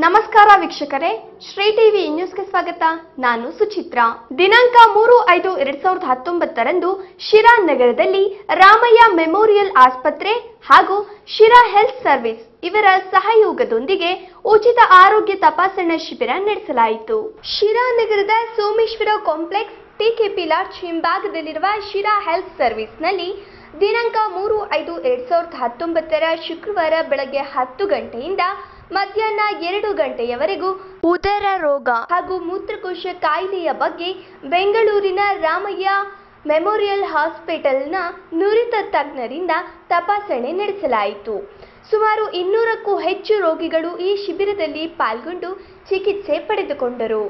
ನಮಸ್ಕಾರ ವೀಕ್ಷಕರೇ ಶ್ರೀ ಟಿವಿ ನ್ಯೂಸ್ಗೆ ಸ್ವಾಗತ ನಾನು ಸುಚಿತ್ರ ದಿನಾಂಕ ಮೂರು ಐದು ಎರಡ್ ಸಾವಿರದ ಹತ್ತೊಂಬತ್ತರಂದು ಶಿರಾ ನಗರದಲ್ಲಿ ರಾಮಯ್ಯ ಮೆಮೋರಿಯಲ್ ಆಸ್ಪತ್ರೆ ಹಾಗೂ ಶಿರಾ ಹೆಲ್ತ್ ಸರ್ವಿಸ್ ಇವರ ಸಹಯೋಗದೊಂದಿಗೆ ಉಚಿತ ಆರೋಗ್ಯ ತಪಾಸಣಾ ಶಿಬಿರ ನಡೆಸಲಾಯಿತು ಶಿರಾ ನಗರದ ಸೋಮೇಶ್ವರ ಕಾಂಪ್ಲೆಕ್ಸ್ ಟಿಕೆಪಿ ಲಾಡ್ಜ್ ಹಿಂಭಾಗದಲ್ಲಿರುವ ಶಿರಾ ಹೆಲ್ತ್ ಸರ್ವಿಸ್ನಲ್ಲಿ ದಿನಾಂಕ ಮೂರು ಐದು ಎರಡ್ ಸಾವಿರದ ಹತ್ತೊಂಬತ್ತರ ಶುಕ್ರವಾರ ಬೆಳಗ್ಗೆ ಹತ್ತು ಗಂಟೆಯಿಂದ ಮಧ್ಯಾಹ್ನ ಎರಡು ಗಂಟೆಯವರೆಗೂ ಉದರ ರೋಗ ಹಾಗೂ ಮೂತ್ರಕೋಶ ಕಾಯಿಲೆಯ ಬಗ್ಗೆ ಬೆಂಗಳೂರಿನ ರಾಮಯ್ಯ ಮೆಮೋರಿಯಲ್ ಹಾಸ್ಪಿಟಲ್ನ ನುರಿತ ತಜ್ಞರಿಂದ ತಪಾಸಣೆ ನಡೆಸಲಾಯಿತು ಸುಮಾರು ಇನ್ನೂರಕ್ಕೂ ಹೆಚ್ಚು ರೋಗಿಗಳು ಈ ಶಿಬಿರದಲ್ಲಿ ಪಾಲ್ಗೊಂಡು ಚಿಕಿತ್ಸೆ ಪಡೆದುಕೊಂಡರು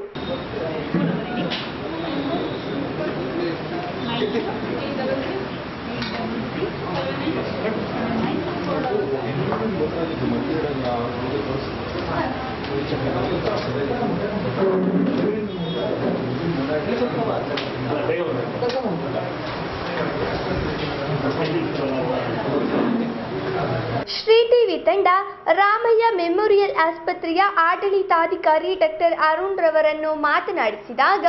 ಶ್ರೀ ಟಿವಿ ತಂಡ ರಾಮಯ್ಯ ಮೆಮೋರಿಯಲ್ ಆಸ್ಪತ್ರೆಯ ಆಡಳಿತಾಧಿಕಾರಿ ಡಾಕ್ಟರ್ ಅರುಣ್ ರವರನ್ನು ಮಾತನಾಡಿಸಿದಾಗ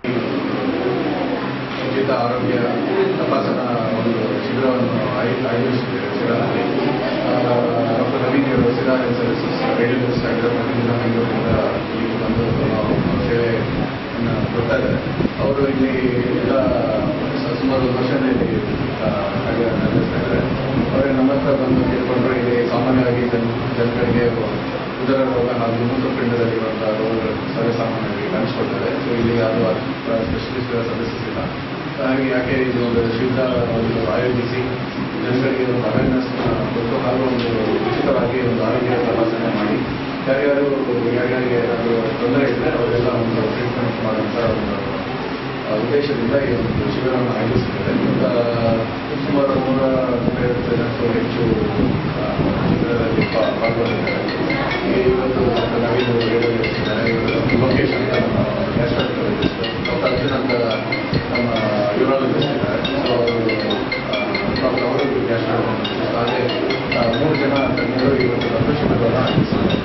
ಉಚಿತ ಆರೋಗ್ಯ ತಪಾಸಣಾ ಒಂದು ಶಿಬಿರವನ್ನು ಆಯೋ- ಆಯೋಜಿಸಿದ್ದೇವೆ ಶಿರಾದಲ್ಲಿ ಡಾಕ್ಟರ್ ನವೀನ್ ಇವರು ಶಿರಾ ಹೆಲ್ತ್ ಸರ್ವಿಸಸ್ ರೇಡಿಯೋಲಿಸ್ಟ್ ಆಗಿರೋ ಪ್ರತಿದಿನ ಬೆಂಗಳೂರಿನಿಂದ ಇಲ್ಲಿ ಬಂದು ನಾವು ಸೇವೆಯನ್ನು ಕೊಡ್ತಾ ಇದ್ದಾರೆ ಅವರು ಇಲ್ಲಿ ಎಲ್ಲ ಸ- ಸುಮಾರು ಒಂದು ವರ್ಷದಿಂದ ಇಲ್ಲಿ ಆ, ಕಾರ್ಯ ನಿರ್ವಹಿಸ್ತಾ ಇದ್ದಾರೆ ಅವರೇ ನಮ್ಮ ಹತ್ರ ಬಂದು ಕೇಳಿಕೊಂಡ್ರು ಇಲ್ಲಿ ಸಾಮಾನ್ಯವಾಗಿ ಜನ ಜನಗಳಿಗೆ ಉದರ ರೋಗ ಹಾಗೂ ಮೂತ್ರಪಿಂಡದಲ್ಲಿರುವಂತಹ ರೋಗಗಳು ಸರ್ವೇ ಸಾಮಾನ್ಯವಾಗಿ ಕಾಣಿಸ್ಕೊಳ್ತದೆ ಸೊ ಇಲ್ಲಿ ಅದು ಸ್ಪೆಷಲಿಸ್ಟ್ ಸರ್ವಿಸಸ್ ಇಲ್ಲ ಹಾಗಾಗಿ ಯಾಕೆ ಇದು ಒಂದು ಶಿಬಿರ ಒಂದು ಆಯೋಜಿಸಿ ಜನಗಳಿಗೆ ಒಂದು ಅವೇರ್ನೆಸ್ ಕೊಟ್ಟು ಹಾಗೂ ಒಂದು ಉಚಿತವಾಗಿ ಒಂದು ಆರೋಗ್ಯ ತಪಾಸಣೆ ಮಾಡಿ ಯಾರ್ಯಾರು ಯಾರ್ಯಾರಿಗೆ ಏನಾದರೂ ತೊಂದರೆ ಇದ್ದರೆ ಅವರೆಲ್ಲ ಒಂದು ಟ್ರೀಟ್ಮೆಂಟ್ ಮಾಡುವಂಥ ಒಂದು ಆ, ಉದ್ದೇಶದಿಂದ ಈ ಒಂದು ಶಿಬಿರವನ್ನು ಆಯೋಜಿಸಿದ್ದಾರೆ ಆ, ಸುಮಾರು ನೂರ ನೂರೈವತ್ತು ಜನಕ್ಕೂ ಹೆಚ್ಚು ಆ, ಶಿಬಿರದಲ್ಲಿ ಪಾ- ಪಾಲ್ಗೊಂಡಿದ್ದಾರೆ ಈ ಇವತ್ತು ಡಾಕ್ಟರ್ ನವೀನ್ ಅವರು ಹೇಳಿದ್ದಾರೆ ಲೊಕೇಶನ್ ಅಂತ ನಮ್ಮ ಗ್ಯಾಸ್ಟ್ರಾಂಟರಾಲಜಿಸ್ಟ್ ಡಾಕ್ಟರ್ ಅರ್ಜುನ್ ಅಂತ ನಮ್ಮ ಯೂರಾಲಜಿಸ್ಟ್ ಇದ್ದಾರೆ ಸೊ ಅವರು ಡಾಕ್ಟರ್ ಅವರು ಗ್ಯಾಸ್ಟ್ರಾಂಟರಾಲಜಿಸ್ಟ್ ಹಾಗೆ ಆ, ಮೂರು ಜನ ತಜ್ಞರು ಇವತ್ತು ಡಾಕ್ಟರ್ ಶಿಬಿರವನ್ನು ಆಯೋಜಿಸಿದ್ದಾರೆ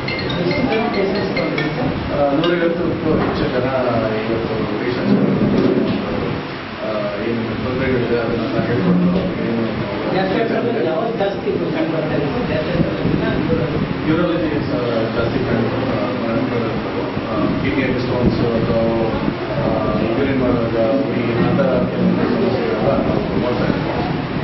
ಆ, ನೂರೈವತ್ತಕ್ಕೂ ಹೆಚ್ಚು ಜನ ಇವತ್ತು ಪೇಷಂಟ್ಸ್ ಏನು ತೊಂದರೆಗಳಿದೆ ಅದನ್ನೆಲ್ಲ ಹೇಳ್ಕೊಂಡು ಏನು ಯಾವಾಗ ಜಾಸ್ತಿ ಕಂಡು ಬರ್ತಾ ಇದೆ ಯೂರಾಲಜಿ ಜಾಸ್ತಿ ಕಂಡು ಕಿಡ್ನಿ ಸ್ಟೋನ್ಸ್ ಅಥವಾ ಯೂರಿನ್ ಮಾಡುವಾಗ ಈ ನಂತರ ಕೆಲವೊಂದು ಸಮಸ್ಯೆಗಳೆಲ್ಲ ನಾವು ನೋಡ್ತಾ ಇದ್ದೀವಿ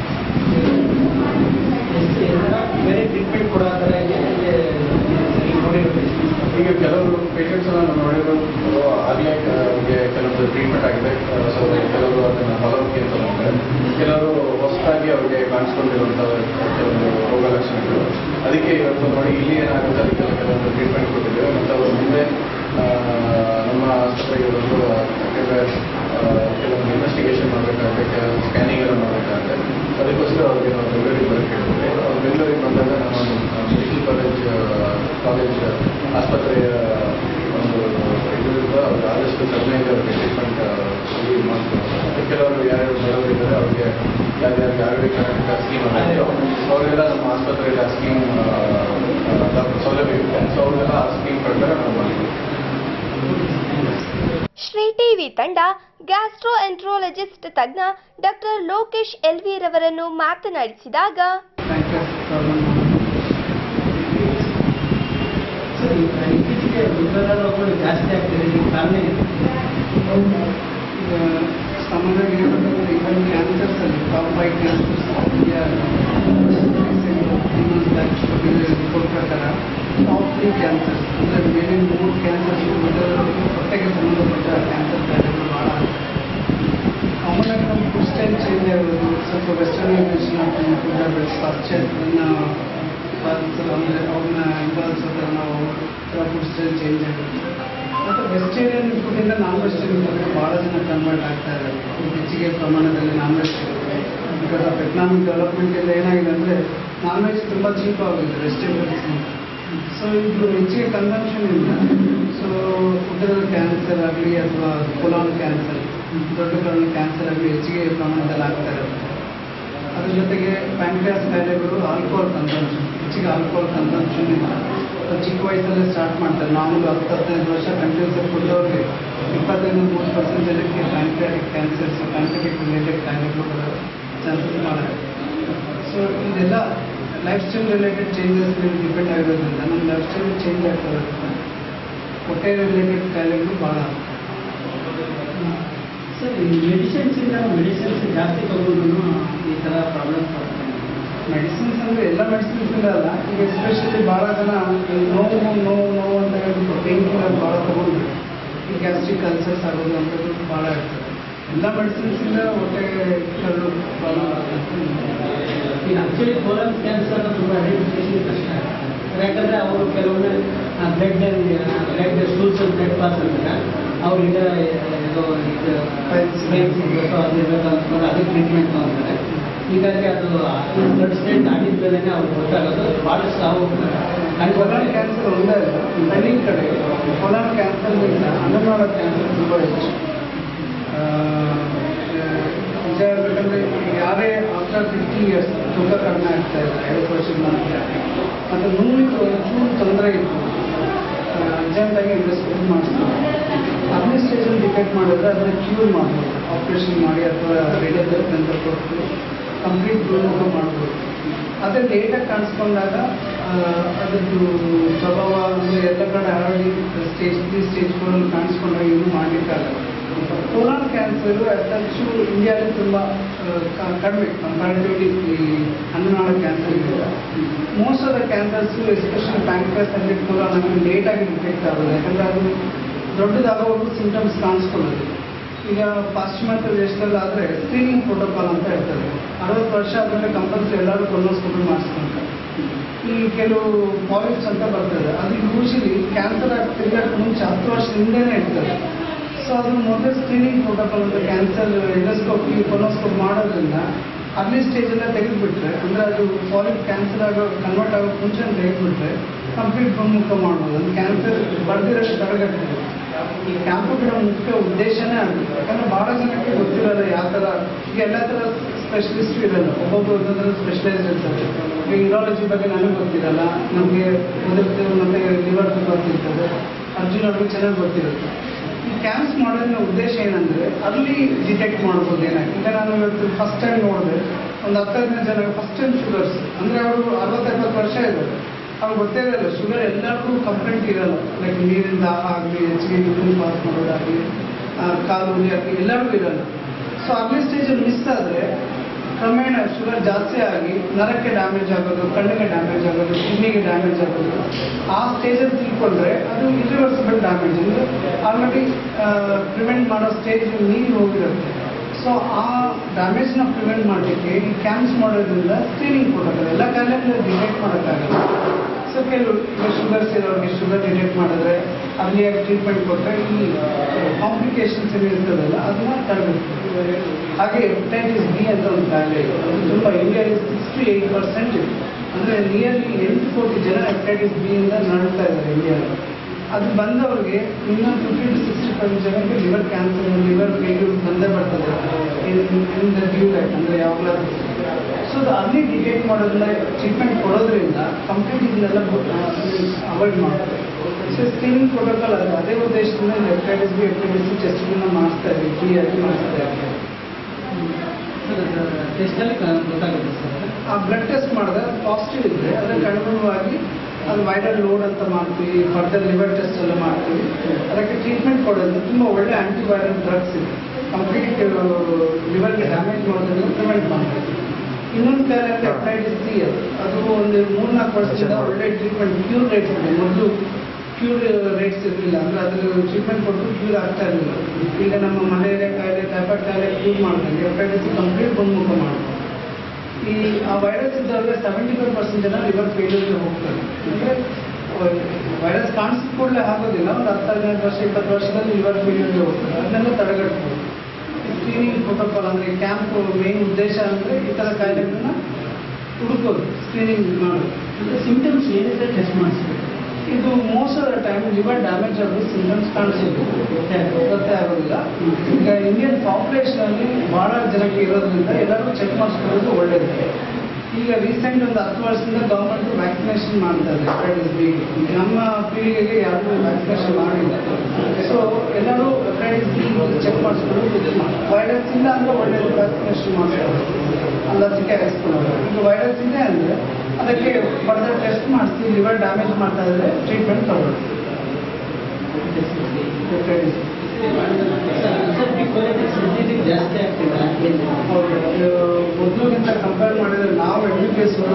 ಬೇರೆ ಟ್ರೀಟ್ಮೆಂಟ್ ಕೊಡೋ ಥರ ಇದೆ ಈಗ ನೋಡಿರೋ ಈಗ ಕೆಲವರು ಪೇಷಂಟ್ಸ್ ನಾವು ನೋಡಿರೋದು ಆಗಲೇ ಅವ್ರಿಗೆ ಕೆಲವೊಂದು ಟ್ರೀಟ್ಮೆಂಟ್ ಆಗಿದೆ ಸೊ ಕೆಲವರು ಅದನ್ನು ಫಲವಕ್ಕೆ ಅಂತ ಮಾಡ್ತಾರೆ ಕೆಲವರು ಹೊಸದಾಗಿ ಅವ್ರಿಗೆ ಕಾಣಿಸ್ಕೊಂಡಿರುವಂಥ ಕೆಲವೊಂದು ರೋಗ ಲಕ್ಷಣಗಳು ಅದಕ್ಕೆ ಇವತ್ತು ನೋಡಿ ಇಲ್ಲಿ ಏನಾಗುತ್ತೆ ಅದಕ್ಕೆಲ್ಲ ಕೆಲವೊಂದು ಟ್ರೀಟ್ಮೆಂಟ್ ಕೊಟ್ಟಿದ್ದೇವೆ ಮತ್ತು ಅವರು ಮುಂದೆ ಆ, ನಮ್ಮ ಆಸ್ಪತ್ರೆಗೆ ಬಂದು ಯಾಕಂದರೆ ಕೆಲವೊಂದು ಇನ್ವೆಸ್ಟಿಗೇಷನ್ ಮಾಡಬೇಕಾಗುತ್ತೆ ಕೆಲವೊಂದು ಸ್ಕ್ಯಾನಿಂಗ್ ಎಲ್ಲ ಮಾಡಬೇಕಾಗುತ್ತೆ ಅದಕ್ಕೋಸ್ಕರ ಅವ್ರಿಗೆ ನಾವು ಬೆಂಗಳೂರಿಗೆ ಬರೋಕ್ಕೆ ಹೇಳಿದ್ವಿ ಅವ್ರು ಬೆಂಗಳೂರಿಗೆ ಬಂದಾಗ ನಮ್ಮ ಮೆಡಿಕಲ್ ಕಾಲೇಜ್ ಕಾಲೇಜ್ ಆಸ್ಪತ್ರೆಯ ಒಂದು ಇದರಿಂದ ಅವ್ರಿಗೆ ಆದಷ್ಟು ಕಡಿಮೆಗೆ ಅವ್ರಿಗೆ ಟ್ರೀಟ್ಮೆಂಟ್ ಮಾಡ್ತಾರೆ ಕೆಲವರು ಯಾರ್ಯಾರು ಬರೋರಿದ್ದಾರೆ ಅವ್ರಿಗೆ ಯಾರ್ಯಾರಿಗೆ ಆರೋಗ್ಯ ಕರ್ನಾಟಕ ಸ್ಕೀಮ್ ಅನ್ನೋ ಅವರೆಲ್ಲ ನಮ್ಮ ಆಸ್ಪತ್ರೆಯಲ್ಲಿ ಆ ಸ್ಕೀಮ್ ಸೌಲಭ್ಯ ಇದೆ ಸೊ ಅವ್ರಿಗೆಲ್ಲ ಆ ಸ್ಕೀಮ್ ಪ್ರಕಾರ ನಾವು ಮಾಡಿದ್ವಿ ಶ್ರೀ ಟಿವಿ ತಂಡ ಗ್ಯಾಸ್ಟ್ರೋ ಎಂಟ್ರೋಲಜಿಸ್ಟ್ ತಜ್ಞ ಡಾಕ್ಟರ್ ಲೋಕೇಶ್ ಎಲ್ವಿ ರವರನ್ನು ಮಾತನಾಡಿಸಿದಾಗ ಸರ್ ಇತ್ತೀಚೆಗೆ ಉದರ ರೋಗಗಳು ಜಾಸ್ತಿ ಆಗ್ತಿದೆ ಇದಕ್ಕೆ ಕಾರಣ ಏನು ಈಗ ಸಾಮಾನ್ಯವಾಗಿ ಹೇಳ್ಬೇಕಂದ್ರೆ ಇವನ್ ಕ್ಯಾನ್ಸರ್ಸ್ ಅಲ್ಲಿ top five cancers India report ಪ್ರಕಾರ ಟಾಪ್ ತ್ರೀ ಕ್ಯಾನ್ಸರ್ಸ್ ಅಂದರೆ ಮೇಲಿನ ಮೂರು ಕ್ಯಾನ್ಸರ್ಸ್ ಹೊಟ್ಟೆಗೆ ಸಂಬಂಧಪಟ್ಟ ಕ್ಯಾನ್ಸರ್ ಕಾಯಿಲೆಗಳು ಭಾಳ ಕಾಮನ್ ಆಗಿ ನಮ್ಮ ಫುಡ್ ಸ್ಟೈಲ್ ಚೇಂಜ್ ಆಗೋದು ಸ್ವಲ್ಪ ವೆಸ್ಟರ್ನೈಸೇಷನ್ ಫುಡ್ ಹ್ಯಾಬಿಟ್ಸ್ ಪರ್ಚೇಸ್ನ ಅಂದರೆ ಅವ್ರನ್ನ ಹಿಂಬಾಲಿಸೋದ್ರ ನಾವು ಫುಡ್ ಸ್ಟೈಲ್ ಚೇಂಜ್ ಆಗುತ್ತೆ ಮತ್ತು ವೆಜಿಟೇರಿಯನ್ ಫುಡ್ಡಿಂದ ನಾನ್ ವೆಜಿಟೇರಿಯನ್ ಫುಡ್ಗೆ ಭಾಳ ಜನ ಕನ್ವರ್ಟ್ ಆಗ್ತಾ ಇದ್ದಾರೆ ಹೆಚ್ಚಿಗೆ ಪ್ರಮಾಣದಲ್ಲಿ non veg because of economic development ಎಲ್ಲ ಏನಾಗಿದೆ ಅಂದರೆ ನಾನ್ ವೆಜ್ ತುಂಬ ಚೀಪ್ ಆಗಿದೆ ವೆಜಿಟೇಬಲ್ಸ್ ಸೊ ಇದು ಹೆಚ್ಚಿಗೆ ಕನ್ಸಂಪ್ಷನ್ ಇಲ್ಲ ಸೊ ಉದರದ ಕ್ಯಾನ್ಸರ್ ಆಗಲಿ ಅಥವಾ ಕೊಲಾನ್ ಕ್ಯಾನ್ಸರ್ ದೊಡ್ಡ ಕರಳು ಕ್ಯಾನ್ಸರ್ ಆಗಲಿ ಹೆಚ್ಚಿಗೆ ಪ್ರಮಾಣದಲ್ಲಿ ಆಗ್ತಾ ಇರುತ್ತೆ ಅದ್ರ ಜೊತೆಗೆ ಪ್ಯಾಂಕ್ರಿಯಾಸ್ ಕಾಯಿಲೆಗಳು ಆಲ್ಕೋಹಾಲ್ ಕನ್ಸಂಪ್ಷನ್ ಹೆಚ್ಚಿಗೆ ಆಲ್ಕೋಹಾಲ್ ಕನ್ಸಂಪ್ಷನ್ ಇಲ್ಲ ಚಿಕ್ಕ ವಯಸ್ಸಲ್ಲೇ ಸ್ಟಾರ್ಟ್ ಮಾಡ್ತಾರೆ ಮಾಮೂಲು ಹತ್ತು ಹದಿನೈದು ವರ್ಷ ಕಂಟಿನ್ಯೂಸ್ ಆಗಿ ಕೊಟ್ಟವ್ರಿಗೆ ಇಪ್ಪತ್ತೈದು ಮೂರು ಪರ್ಸೆಂಟ್ ಜನಕ್ಕೆ ಪ್ಯಾಂಕ್ರಿಯಾಟಿಕ್ ಕ್ಯಾನ್ಸರ್ಸ್ ಪ್ಯಾಂಕ್ರಿಯಾಟಿಕ್ ರಿಲೇಟೆಡ್ ಕಾಯಿಲೆಗಳು ಬರೋ ಚಾನ್ಸಸ್ ಭಾಳ ಸೊ ಇದೆಲ್ಲ ಲೈಫ್ ಸ್ಟೈಲ್ ರಿಲೇಟೆಡ್ ಚೇಂಜಸ್ ಮೇಲೆ ಡಿಪೆಂಡ್ ಆಗಿರೋದ್ರಿಂದ ನಮ್ಮ ಲೈಫ್ ಸ್ಟೈಲ್ ಚೇಂಜ್ ಆಗ್ತಿರೋದ್ರಿಂದ ಹೊಟ್ಟೆ ರಿಲೇಟೆಡ್ ಕಾಯಿಲೆಗಳು ಭಾಳ ಸರ್ ಈ ಮೆಡಿಸಿನ್ಸ್ ಇಂದ ಮೆಡಿಸಿನ್ಸ್ ಜಾಸ್ತಿ ತಗೊಂಡು ಈ ಥರ ಪ್ರಾಬ್ಲಮ್ಸ್ ಬರ್ತದೆ ಮೆಡಿಸಿನ್ಸ್ ಅಂದರೆ ಎಲ್ಲ ಮೆಡಿಸಿನ್ಸ್ ಅಲ್ಲ ಈಗ ಎಸ್ಪೆಷಲಿ ಭಾಳ ಜನ ಈ ನೋವು ನೋವು ನೋವು ಅಂತ ಹೇಳ್ಬಿಟ್ಟು ಪೇನ್ ಕಿಲ್ಲರ್ ಭಾಳ ತಗೊಂಡು ಈ ಗ್ಯಾಸ್ಟ್ರಿಕ್ ಅಲ್ಸರ್ಸ್ ಆಗೋದು ಅಂಥದ್ದು ಭಾಳ ಇರ್ತದೆ ಎಲ್ಲ ಮೆಡಿಸಿನ್ಸಿಂದ ಹೊಟ್ಟೆ ಕರಳು ಪ್ರಾಬ್ಲಮ್ ಆಗ್ತದೆ ಈಗ ಆಕ್ಚುಲಿ ಕೋಲನ್ ಕ್ಯಾನ್ಸರ್ ತುಂಬ ಐಡೆಂಟಿಫಿಕೇಶನ್ ಕಷ್ಟ ಯಾಕಂದರೆ ಅವರು ಕೆಲವೊಮ್ಮೆ blood blood stools blood pass ಅಂತಾರೆ ಅವ್ರಿಗೆ ಇದು ಇದು ಸ್ಪೈನ್ಸ್ ಇರಬೇಕು ಅದು ಇರಬೇಕು ಅಂದ್ಕೊಂಡು ಅದಕ್ಕೆ ಟ್ರೀಟ್ಮೆಂಟ್ ತಗೊಂತಾರೆ ಹೀಗಾಗಿ ಅದು ಬ್ಲಡ್ ಸ್ಟೇಟ್ ಆಗಿದ್ಮೇಲೆ ಅವ್ರಿಗೆ ಗೊತ್ತಾಗೋದು ಭಾಳಷ್ಟು ಸಾವು ಕೊಲಾನ್ ಕ್ಯಾನ್ಸರ್ ಒಂದೇ ಅಲ್ಲ ಹಳ್ಳಿ ಕಡೆ ಕೊಲಾನ್ ಕ್ಯಾನ್ಸರ್ಗಿಂತ ಅನ್ನನಾಳ ಕ್ಯಾನ್ಸರ್ ತುಂಬ ಹೆಚ್ಚು ಆ, ನಿಜ ಹೇಳ್ಬೇಕಂದ್ರೆ ಯಾರೇ ಆಫ್ಟರ್ ಫಿಫ್ಟಿ ಇಯರ್ಸ್ ತೂಕ ಕಡಿಮೆ ಆಗ್ತಾ ಇದೆ ಐವತ್ತು ವರ್ಷದ ನಂತರ ಮತ್ತು ನೋವಿಗೆ ಒಂಚೂರು ತೊಂದರೆ ಇತ್ತು ಅರ್ಜೆಂಟಾಗಿ ಇನ್ವೆಸ್ಟ್ಮೆಂಟ್ ಮಾಡಿಸ್ತಾರೆ ಅರ್ಲಿ ಸ್ಟೇಜಲ್ಲಿ ಡಿಟೆಕ್ಟ್ ಮಾಡಿದ್ರೆ ಅದನ್ನ ಕ್ಯೂರ್ ಮಾಡ್ಬೋದು ಆಪ್ರೇಷನ್ ಮಾಡಿ ಅಥವಾ ರೇಡಿಯೋಥೆರಪಿ ಅಂತ ಕೊಟ್ಟು ಕಂಪ್ಲೀಟ್ ಗುಣಮುಖ ಮಾಡ್ಬೋದು ಅದೇ ಲೇಟಾಗಿ ಕಾಣಿಸ್ಕೊಂಡಾಗ ಆ, ಅದರದ್ದು ಸ್ವಭಾವ ಅಂದರೆ ಎಲ್ಲ ಕಡೆ ಹರಡಿ ಸ್ಟೇಜ್ ತ್ರೀ ಸ್ಟೇಜ್ ಫೋರಲ್ಲಿ ಕಾಣಿಸ್ಕೊಂಡಾಗ ಇನ್ನೂ ಮಾಡಲಿಕ್ಕಾಗಲ್ಲ ಕೋಲಾನ್ ಕ್ಯಾನ್ಸರು ಹೆಚ್ಚು ಇಂಡಿಯಾದಲ್ಲಿ ತುಂಬ ಕಡಿಮೆ ಕಂಪ್ಯಾರಿಟಿವ್ಲಿ ಈ ಅನ್ನನಾಳ ಕ್ಯಾನ್ಸರ್ ಇದೆ most of the cancers especially pancreas ಅಲ್ಲಿ ಕೋಲಾನ್ ನಮಗೆ ಲೇಟಾಗಿ ಡಿಟೆಕ್ಟ್ ಆಗೋದು ಯಾಕಂದರೆ ಅದು ದೊಡ್ಡದಾಗೋವರೆಗೂ ಸಿಂಟಮ್ಸ್ ಕಾಣಿಸ್ಕೊಳ್ಳೋದು ಈಗ ಪಾಶ್ಚಿಮಾತ್ಯ ದೇಶದಲ್ಲಿ ಆದರೆ ಸ್ಕ್ರೀನಿಂಗ್ ಪ್ರೋಟೋಕಾಲ್ ಅಂತ ಇರ್ತದೆ ಅರವತ್ತು ವರ್ಷ ಆದಮೇಲೆ ಕಂಪಲ್ಸರಿ ಎಲ್ಲರೂ ಕೊಲೋಸ್ಕೋಪಿ ಮಾಡಿಸ್ಕೊಂತಾರೆ ಈ ಕೆಲವು ಪಾಲಿಪ್ಸ್ ಅಂತ ಬರ್ತದೆ ಅದು ಯೂಶಲಿ ಕ್ಯಾನ್ಸರ್ ಆಗಿ ತಿರ್ಗಾಡಕ್ಕೆ ಮುಂಚೆ ಹತ್ತು ವರ್ಷ ಹಿಂದೆನೇ ಇರ್ತದೆ ಸೊ ಅದು ಮೊದಲು ಸ್ಕ್ರೀನಿಂಗ್ ಪ್ರೋಟೋಕಾಲ್ ಅಂತ ಕ್ಯಾನ್ಸರ್ ಎಂಡೋಸ್ಕೋಪಿ ಕೊಲೋಸ್ಕೋಪ್ ಮಾಡೋದ್ರಿಂದ ಅರ್ಲಿ ಸ್ಟೇಜಲ್ಲೇ ತೆಗೆದುಬಿಟ್ರೆ ಅಂದರೆ ಅದು ಪಾಲಿಪ್ ಕ್ಯಾನ್ಸರ್ ಆಗೋ ಕನ್ವರ್ಟ್ ಆಗೋಕ್ಕೆ ಮುಂಚೆ ತೆಗೆದುಬಿಟ್ರೆ ಕಂಪ್ಲೀಟ್ ಗುಣಮುಖ ಮಾಡ್ಬೋದು ಅದು ಕ್ಯಾನ್ಸರ್ ಬರ್ದಿರೋಷ್ಟು ತಡೆಗಟ್ಟಬಹುದು ಈ ಕ್ಯಾಂಪು ಗಿಡ ಮುಖ್ಯ ಉದ್ದೇಶನೇ ಆಗುತ್ತೆ ಯಾಕಂದ್ರೆ ಭಾಳ ಜನಕ್ಕೆ ಗೊತ್ತಿರಲ್ಲ ಯಾವ ಥರ ಈಗ ಎಲ್ಲ ಥರ ಸ್ಪೆಷಲಿಸ್ಟ್ ಇರಲ್ಲ ಒಬ್ಬೊಬ್ರು ಒಂದೊಂದು ಸ್ಪೆಷಲೈಸ್ ಇರ್ತಾರೆ ಈಗ ಯೂರಾಲಜಿ ಬಗ್ಗೆ ನನಗೆ ಗೊತ್ತಿರಲ್ಲ ನಮಗೆ ಉದರ್ತು ಮತ್ತು ಲಿವರ್ ಗೊತ್ತಿರ್ತದೆ ಅರ್ಜುನ್ ಅವ್ರಿಗೆ ಚೆನ್ನಾಗಿ ಗೊತ್ತಿರುತ್ತೆ ಈ ಕ್ಯಾನ್ಸ್ ಮಾಡೋದ್ರ ಉದ್ದೇಶ ಏನಂದರೆ ಅಲ್ಲಿ ಡಿಟೆಕ್ಟ್ ಮಾಡ್ಬೋದು ಏನಾಗಿ ಈಗ ನಾನು ಇವತ್ತು ಫಸ್ಟ್ ಟೈಮ್ ನೋಡಿದೆ ಒಂದು ಹತ್ತೈದನೇ ಜನ ಫಸ್ಟ್ ಟೈಮ್ ಶುಗರ್ಸ್ ಅಂದರೆ ಅವರು ಅರವತ್ತೆಪ್ಪತ್ತು ವರ್ಷ ಇದ್ದಾರೆ ಅವ್ರಿಗೆ ಗೊತ್ತೇ ಇರಲ್ಲ ಶುಗರ್ ಎಲ್ಲರಿಗೂ ಕಂಪ್ಲೇಂಟ್ ಇರಲ್ಲ ಲೈಕ್ ನೀರಿನ ದಾಹ ಆಗಲಿ ಹೆಚ್ಚಿಗೆ ಯೂರಿನ್ ಪಾಸ್ ಮಾಡೋದಾಗಲಿ ಕಾಲು ಉರಿ ಆಗಲಿ ಎಲ್ಲರಿಗೂ ಇರಲ್ಲ ಸೊ ಅರ್ಲಿ ಸ್ಟೇಜಲ್ಲಿ ಮಿಸ್ ಆದರೆ ಕ್ರಮೇಣ ಶುಗರ್ ಜಾಸ್ತಿ ಆಗಿ ನರಕ್ಕೆ ಡ್ಯಾಮೇಜ್ ಆಗೋದು ಕಣ್ಣಿಗೆ ಡ್ಯಾಮೇಜ್ ಆಗೋದು ಕಿಡ್ನಿಗೆ ಡ್ಯಾಮೇಜ್ ಆಗೋದು ಆ ಸ್ಟೇಜಲ್ಲಿ ತಿಳ್ಕೊಂಡ್ರೆ ಅದು ಇರಿವರ್ಸಿಬಲ್ ಡ್ಯಾಮೇಜ್ ಅಂದರೆ ಆಲ್ರೆಡಿ ಪ್ರಿವೆಂಟ್ ಮಾಡೋ ಸ್ಟೇಜ್ ನೀರು ಹೋಗಿರುತ್ತೆ ಸೊ ಆ ಡ್ಯಾಮೇಜ್ನ ಪ್ರಿವೆಂಟ್ ಮಾಡಲಿಕ್ಕೆ ಈ ಕ್ಯಾಂಪ್ಸ್ ಮಾಡೋದ್ರಿಂದ ಸ್ಕ್ರೀನಿಂಗ್ ಪ್ರೋಟೋಕಾಲ್ ಎಲ್ಲ ಕಾಯಿಲೆಗಳು ಡಿಟೆಕ್ಟ್ ಮಾಡೋಕ್ಕಾಗಲ್ಲ ಸೊ ಕೆಲವು ಈಗ ಶುಗರ್ಸ್ ಇರೋರಿಗೆ ಶುಗರ್ ಡಿಟೆಕ್ಟ್ ಮಾಡಿದ್ರೆ ಅರ್ಲಿಯಾಗಿ ಟ್ರೀಟ್ಮೆಂಟ್ ಕೊಟ್ಟರೆ ಈ ಕಾಂಪ್ಲಿಕೇಶನ್ಸ್ ಏನಿರ್ತದಲ್ಲ ಅದನ್ನ ತಡೆಗಟ್ಬೋದು ಹಾಗೆ ಹೆಪಟೈಟಿಸ್ ಬಿ ಅಂತ ಒಂದು ಕಾಯಿಲೆ ಇದೆ ಅದು ತುಂಬ ಇಂಡಿಯಾದಲ್ಲಿ ಸಿಕ್ಸ್ಟಿ ಏಯ್ಟ್ ಪರ್ಸೆಂಟ್ ಅಂದರೆ ನಿಯರ್ಲಿ ಎಂಟು ಕೋಟಿ ಜನ ಹೆಪಟೈಟಿಸ್ ಬಿ ಇಂದ ನರಳ್ತಾ ಇದ್ದಾರೆ ಇಂಡಿಯಾದಲ್ಲಿ ಅದು ಬಂದವರಿಗೆ ಇನ್ನೊಂದು ಫಿಫ್ಟಿ ಟು ಸಿಕ್ಸ್ಟಿ ಫೈವ್ ಜನಕ್ಕೆ ಲಿವರ್ ಕ್ಯಾನ್ಸರ್ ಲಿವರ್ ಫೇಲ್ಯೂರ್ ಬಂದೇ ಬರ್ತದೆ ಇನ್ ದ ಡ್ಯೂ ಲೈಫ್ ಅಂದರೆ ಯಾವಾಗಲಾದ್ರೂ ಸೊ ಅದು ಅಲ್ಲಿ ಡಿಟೆಕ್ಟ್ ಮಾಡೋದ್ರಿಂದ ಟ್ರೀಟ್ಮೆಂಟ್ ಕೊಡೋದ್ರಿಂದ ಕಂಪ್ಲೀಟ್ ಇದನ್ನೆಲ್ಲ ಅವಾಯ್ಡ್ ಮಾಡ್ತಾರೆ ಸೊ ಸ್ಕ್ರೀನಿಂಗ್ ಪ್ರೋಟೋಕಾಲ್ ಅದು ಅದೇ ಉದ್ದೇಶದಿಂದ ಹೆಪಟೈಟಿಸ್ ಬಿ ಹೆಪಟೈಟಿಸ್ ಟೆಸ್ಟ್ಗಳನ್ನ ಮಾಡಿಸ್ತಾ ಇದ್ದೀವಿ ಫ್ರೀಯಾಗಿ ಮಾಡಿಸ್ತಾ ಇದ್ದೀವಿ ಟೆಸ್ಟಲ್ಲಿ ಗೊತ್ತಾಗುತ್ತೆ ಸರ್ ಆ ಬ್ಲಡ್ ಟೆಸ್ಟ್ ಮಾಡಿದ್ರೆ ಪಾಸಿಟಿವ್ ಇದ್ದರೆ ಅದಕ್ಕೆ ಅನುಗುಣವಾಗಿ ಅದು ವೈರಲ್ ಲೋಡ್ ಅಂತ ಮಾಡ್ತೀವಿ ಫರ್ದರ್ ಲಿವರ್ ಟೆಸ್ಟ್ ಎಲ್ಲ ಮಾಡ್ತೀವಿ ಅದಕ್ಕೆ ಟ್ರೀಟ್ಮೆಂಟ್ ಕೊಡೋದು ತುಂಬ ಒಳ್ಳೆ ಆಂಟಿವೈರಲ್ ಡ್ರಗ್ಸ್ ಇದೆ ಕಂಪ್ಲೀಟ್ ಲಿವರ್ಗೆ ಡ್ಯಾಮೇಜ್ ಮಾಡೋದನ್ನು ಪ್ರಿವೆಂಟ್ ಮಾಡ್ತೀವಿ ಇನ್ನೊಂದು ಕಾಯಿಲೆ ಅಂದರೆ ಹೆಪಟೈಟಿಸ್ ಸಿ ಅದು ಅದು ಒಂದು ಮೂರ್ನಾಲ್ಕು ವರ್ಷದಿಂದ ಒಳ್ಳೆ ಟ್ರೀಟ್ಮೆಂಟ್ ಕ್ಯೂರ್ ರೇಟ್ಸ್ ಇದೆ ಮೊದಲು ಕ್ಯೂರ್ ರೇಟ್ಸ್ ಇರಲಿಲ್ಲ ಅಂದರೆ ಅದ್ರ ಟ್ರೀಟ್ಮೆಂಟ್ ಕೊಟ್ಟು ಕ್ಯೂರ್ ಆಗ್ತಾ ಇರಲಿಲ್ಲ ಈಗ ನಮ್ಮ ಮಲೇರಿಯಾ ಕಾಯಿಲೆ ಟೈಫಾಯ್ಡ್ ಕಾಯಿಲೆ ಕ್ಯೂರ್ ಮಾಡ್ದಂಗೆ ಹೆಪಟೈಟಿಸ್ ಕಂಪ್ಲೀಟ್ ಗುಣಮುಖ ಮಾಡ್ಬೋದು ಈ ಆ ವೈರಸ್ ಇದ್ದವ್ರಿಗೆ ಸೆವೆಂಟಿ ಫೈವ್ ಪರ್ಸೆಂಟ್ ಜನ ಲಿವರ್ ಫೇಲ್ಯೂರ್ಗೆ ಹೋಗ್ತಾರೆ ಅಂದರೆ ವೈರಸ್ ಕಾಣಿಸಿದ ಕೂಡಲೇ ಆಗೋದಿಲ್ಲ ಒಂದು ಹತ್ತು ಹದಿನೈದು ವರ್ಷ ಇಪ್ಪತ್ತು ವರ್ಷದಲ್ಲಿ ಲಿವರ್ ಫೇಲ್ಯೂರ್ಗೆ ಹೋಗ್ತಾರೆ ಅದನ್ನೆಲ್ಲ ತಡೆಗಟ್ಬೋದು ಸ್ಕ್ರೀನಿಂಗ್ ಪ್ರೋಟೋಕಾಲ್ ಅಂದರೆ ಕ್ಯಾಂಪ್ ಮೇನ್ ಉದ್ದೇಶ ಅಂದರೆ ಈ ಥರ ಕಾಯಿಲೆಗಳನ್ನ ಹುಡುಕೋದು ಸ್ಕ್ರೀನಿಂಗ್ ಮಾಡೋದು ಅಂದರೆ ಸಿಂಟಮ್ಸ್ ಏನಿದೆ ಟೆಸ್ಟ್ ಮಾಡಿಸ್ಬೇಕು ಇದು most of the time liver damage ಆಗೋದು ಸಿಂಟಮ್ಸ್ ಕಾಣಿಸೋದು ಗೊತ್ತೇ ಆಗೋದಿಲ್ಲ ಈಗ ಇಂಡಿಯನ್ ಪಾಪ್ಯುಲೇಷನಲ್ಲಿ ಭಾಳ ಜನಕ್ಕೆ ಇರೋದ್ರಿಂದ ಎಲ್ಲರೂ ಚೆಕ್ ಮಾಡಿಸ್ಕೊಳ್ಳೋದು ಒಳ್ಳೆಯದು ಈ ಈಗ ರೀಸೆಂಟ್ ಒಂದು ಹತ್ತು ವರ್ಷದಿಂದ ಗೌರ್ಮೆಂಟ್ ವ್ಯಾಕ್ಸಿನೇಷನ್ ಮಾಡ್ತಾ ಇದೆ ಹೆಪಟೈಟಿಸ್ ಬಿ ನಮ್ಮ ಪೀಳಿಗೆಗೆ ಯಾರಿಗೂ ವ್ಯಾಕ್ಸಿನೇಷನ್ ಮಾಡಿಲ್ಲ ಸೊ ಎಲ್ಲರೂ ಹೆಪಟೈಟಿಸ್ ಬಿ ಚೆಕ್ ಮಾಡಿಸ್ಕೊಂಡು ವೈರಸ್ ಇಲ್ಲ ಅಂದ್ರೆ ಒಳ್ಳೆ ವ್ಯಾಕ್ಸಿನೇಷನ್ ಮಾಡ್ತಾರೆ ಅಲ್ಲ ಲಸಿಕೆ ಹಾಕಿಸ್ಕೊಳ್ಳೋದು ಈಗ ವೈರಸ್ ಇದೆ ಅಂದರೆ ಅದಕ್ಕೆ ಫರ್ದರ್ ಟೆಸ್ಟ್ ಮಾಡಿಸಿ ಲಿವರ್ ಡ್ಯಾಮೇಜ್ ಮಾಡ್ತಾ ಇದ್ರೆ ಟ್ರೀಟ್ಮೆಂಟ್ ತಗೊಳ್ಳಿ ಹೆಪಟೈಟಿಸ್ ಜಾಸ್ತಿ ಆಗ್ತಿಲ್ಲ ಏನು ಹೌದು ಅದು ಮೊದಲಿಗಿಂತ ಕಂಪೇರ್ ಮಾಡಿದ್ರೆ ನಾವು ಎಮ್ ಬಿ ಎಸ್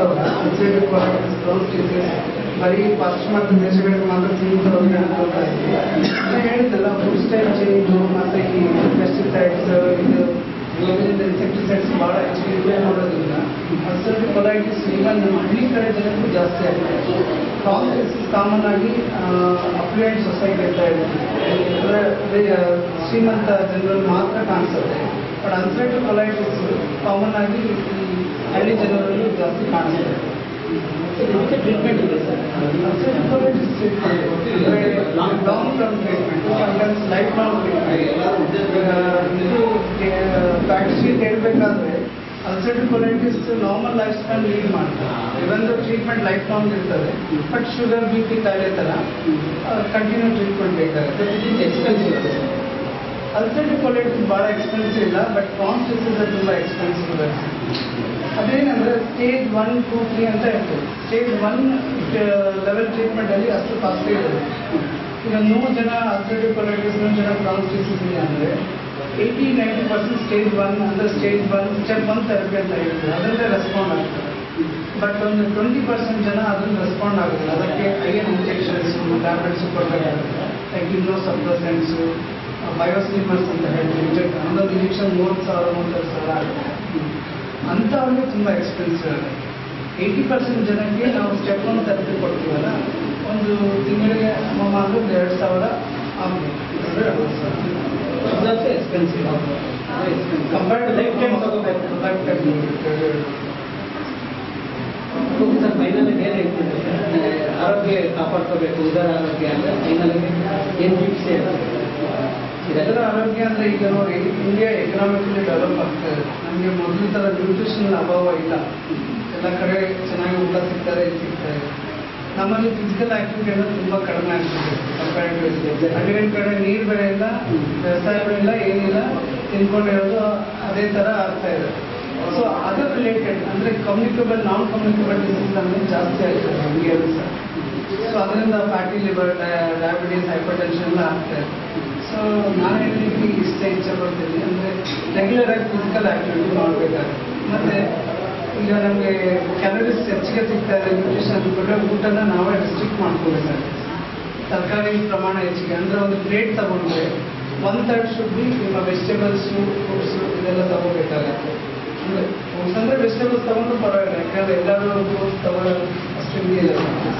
ಬರೀ ಪಾಶ್ಚಿಮಾತ್ಯ ದೇಶಗಳಿಗೆ ಮಾತ್ರ ಸೀಮಿತವಾಗಿ ಅನ್ಕೊಳ್ತಾ ಇದ್ವಿ ನಾನು ಹೇಳಿದ್ದಲ್ಲ ಫುಡ್ ಸ್ಟೈಲ್ ಚೇಂಜು ಮತ್ತು ಈ ಪೆಸ್ಟಿಸೈಡ್ಸ್ ಇದು ಇದರಿಂದ ಇನ್ಸೆಕ್ಟಿಸೈಡ್ಸ್ ಭಾಳ ಹೆಚ್ಚಿಗೆ ಯೂಸ್ ಮಾಡೋದ್ರಿಂದ ಅಲ್ಸರ್ಟಿ ಕೊಲೈಟಿಸ್ ಈವನ್ ಹಳ್ಳಿ ಕಡೆ ಜನಕ್ಕೂ ಜಾಸ್ತಿ ಆಗ್ತದೆ ಕಾಂಗ್ರೆಸ್ ಕಾಮನ್ ಆಗಿ ಅಫ್ಲುಯೆಂಟ್ ಸೊಸೈಟಿ ಅಂತ ಇದೆ ಅಂದರೆ ಶ್ರೀಮಂತ ಜನರಲ್ಲಿ ಮಾತ್ರ ಕಾಣಿಸುತ್ತೆ ಬಟ್ ಅನ್ಸರ್ಟಿ ಕೊಲೈಟಿಸ್ ಕಾಮನ್ ಆಗಿ ಈ ಹಳ್ಳಿ ಜನರಲ್ಲಿ ಜಾಸ್ತಿ ಕಾಣಿಸುತ್ತೆ ಇದಕ್ಕೆ ಟ್ರೀಟ್ಮೆಂಟ್ ಇದೆ sir ulcerative colitis treatment long term treatment sometimes life long treatment ಇದು ಫ್ಯಾಕ್ಟ್ ಶೀಟ್ ಹೇಳ್ಬೇಕಾದ್ರೆ ulcerative colitis normal life span lead ಮಾಡ್ತಾರೆ ಇವನ್ ಟ್ರೀಟ್ಮೆಂಟ್ ಲೈಫ್ ಲಾಂಗ್ ಇರ್ತದೆ ಬಟ್ ಶುಗರ್ ಬಿ ಪಿ ಕಾಯಿಲೆ ಥರ ಕಂಟಿನ್ಯೂ ಟ್ರೀಟ್ಮೆಂಟ್ ಬೇಕಾಗುತ್ತೆ ಇದು ಎಕ್ಸ್ಪೆನ್ಸಿವ್ ಇದೆ ಅಲ್ಸರ್ಟಿ ಕೊಲೈಟಿಸ್ ಭಾಳ ಎಕ್ಸ್ಪೆನ್ಸಿವ್ ಇಲ್ಲ ಬಟ್ ಕಾನ್ಸ್ಟಿಟ್ಯೂಸ್ ತುಂಬ ಎಕ್ಸ್ಪೆನ್ಸಿವ್ ಇದೆ ಅದೇನಂದ್ರೆ ಸ್ಟೇಜ್ ಒನ್ ಟೂ ತ್ರೀ ಅಂತ ಇರ್ತದೆ ಸ್ಟೇಜ್ ಒನ್ ಲೆವೆಲ್ ಟ್ರೀಟ್ಮೆಂಟಲ್ಲಿ ಅಷ್ಟು ಕಾಸ್ಟ್ಲಿ ಇರುತ್ತೆ ಈಗ ನೂರು ಜನ ಅಲ್ಸರ್ಟಿ ಕೊಲೈಟಿಸ್ ನೂರು ಜನ ಕಾನ್ಸ್ಟಿಟ್ಯೂಸ್ ಇದೆ ಅಂದರೆ eighty ninety percent stage one ಅಂದರೆ stage one step one therapy ಅಂತ ಹೇಳ್ತೀವಿ ಅದರಲ್ಲೇ ರೆಸ್ಪಾಂಡ್ ಆಗ್ತದೆ ಬಟ್ ಒಂದು ಟ್ವೆಂಟಿ ಪರ್ಸೆಂಟ್ ಜನ ಅದನ್ನು ರೆಸ್ಪಾಂಡ್ ಆಗೋದಿಲ್ಲ ಅದಕ್ಕೆ ಐಎನ್ ಇಂಜೆಕ್ಷನ್ಸ್ ಟ್ಯಾಬ್ಲೆಟ್ಸ್ ಕೊಡಬೇಕಾಗುತ್ತೆ ಲೈಕ್ ಇಮ್ನೋ ಸಪ್ರೆಸೆಂಟ್ಸು ಬಯೋಸ್ಲಿಮರ್ಸ್ ಅಂತ ಹೇಳ್ತೀವಿ ಇಂಜೆಕ್ಟ್ ಒಂದೊಂದು ಇಂಜೆಕ್ಷನ್ ಮೂವತ್ತು ಸಾವಿರ ಮೂವತ್ತೈದು ಸಾವಿರ ಆಗುತ್ತೆ ಅಂಥವ್ರಿಗೆ ತುಂಬ ಎಕ್ಸ್ಪೆನ್ಸಿವ್ ಆಗುತ್ತೆ ಏಯ್ಟಿ ಪರ್ಸೆಂಟ್ ಜನಕ್ಕೆ ನಾವು ಸ್ಟೆಪ್ ಒನ್ ಥೆರಪಿ ಕೊಡ್ತೀವಲ್ಲ ಒಂದು ತಿಂಗಳಿಗೆ ಅಮ್ಮಮ್ಮ ಅಂದ್ರೆ ಒಂದು ಎರಡು ಸಾವಿರ ಆಗ್ಬೋದು ಎರಡು ಅರವತ್ತು ಸಾವಿರ ಜಾಸ್ತಿ expensive compared to lifetime ತಗೋಬೇಕು ಲೈಫ್ ಟೈಮ್ ಸರ್ ಫೈನಲ್ ಏನು ಹೇಳ್ತಿದ್ದಾರೆ ಆರೋಗ್ಯ ಕಾಪಾಡ್ಕೋಬೇಕು ಉದರ ಆರೋಗ್ಯ ಅಂದ್ರೆ ಫೈನಲ್ ಏನು ಟಿಪ್ಸ್ ಇದೆಲ್ಲ ಆರೋಗ್ಯ ಅಂದ್ರೆ ಈಗ ನೋಡಿ ಇಂಡಿಯಾ ಎಕನಾಮಿಕಲಿ ಡೆವಲಪ್ ಆಗ್ತಾ ಇದೆ ನಮಗೆ ಮೊದಲ ಥರ ನ್ಯೂಟ್ರಿಷನ್ ಅಭಾವ ಇಲ್ಲ ಎಲ್ಲ ಕಡೆ ಚೆನ್ನಾಗಿ ಊಟ ಸಿಗ್ತಾರೆ ಇದು ಸಿಗ್ತಾ ಇದೆ ನಮ್ಮಲ್ಲಿ ಫಿಸಿಕಲ್ ಆಕ್ಟಿವಿಟಿ ಅನ್ನೋದು ತುಂಬ ಕಡಿಮೆ ಆಗ್ತಿದೆ ಕಂಪೇರ್ಡ್ ಟು ಹಳ್ಳಿಗಳ ಕಡೆ ನೀರು ಬೆಳೆ ಇಲ್ಲ ವ್ಯವಸಾಯಗಳು ಇಲ್ಲ ಏನಿಲ್ಲ ತಿನ್ಕೊಂಡಿರೋದು ಅದೇ ಥರ ಆಗ್ತಾ ಇದೆ ಸೊ ಅದರ್ ರಿಲೇಟೆಡ್ ಅಂದರೆ ಕಮ್ಯುನಿಕಬಲ್ ನಾನ್ ಕಮ್ಯುನಿಕಬಲ್ ಡಿಸೀಸ್ ಅನ್ನೋದು ಜಾಸ್ತಿ ಆಗ್ತದೆ ಇಂಡಿಯಾದಲ್ಲಿ ಸಹ ಸೊ ಅದರಿಂದ fatty liver diabetes hypertension ಎಲ್ಲ ಆಗ್ತಾ ಇದೆ ಸೊ ನಾನು ಹೇಳಲಿಕ್ಕೆ ಇಷ್ಟೇ ಇಚ್ಛೆ ಪಡ್ತೀನಿ ಅಂದರೆ ರೆಗ್ಯುಲರ್ ಆಗಿ ಫಿಸಿಕಲ್ ಆಕ್ಟಿವಿಟಿ ಮಾಡಬೇಕಾಗುತ್ತೆ ಮತ್ತು ಈಗ ನಮಗೆ ಕ್ಯಾಲರೀಸ್ ಹೆಚ್ಚಿಗೆ ಸಿಗ್ತಾ ಇದೆ ನ್ಯೂಟ್ರಿಷನ್ ಕೊಟ್ಟರೆ ಊಟನ ನಾವೇ ರೆಸ್ಟ್ರಿಕ್ಟ್ ಮಾಡ್ಕೋಬೇಕಾಗುತ್ತೆ ತರಕಾರಿ ಪ್ರಮಾಣ ಹೆಚ್ಚಿಗೆ ಅಂದರೆ ಒಂದು ಪ್ಲೇಟ್ ತಗೊಂಡ್ರೆ ಒನ್ ಥರ್ಡ್ ಶುಡ್ ಬಿ ನಿಮ್ಮ ವೆಜಿಟೇಬಲ್ಸು ಫ್ರೂಟ್ಸು ಇದೆಲ್ಲ ತಗೋಬೇಕಾಗತ್ತೆ ಅಂದರೆ ಫ್ರೂಟ್ಸ್ ಅಂದರೆ ವೆಜಿಟೇಬಲ್ಸ್ ತಗೊಂಡ್ರು ಪರವಾಗಿಲ್ಲ ಯಾಕಂದರೆ ಎಲ್ಲರೂ ಫ್ರೂಟ್ಸ್ ತಗೊಳ್ಳೋ ಅಷ್ಟು ಇದೆಯಲ್ಲ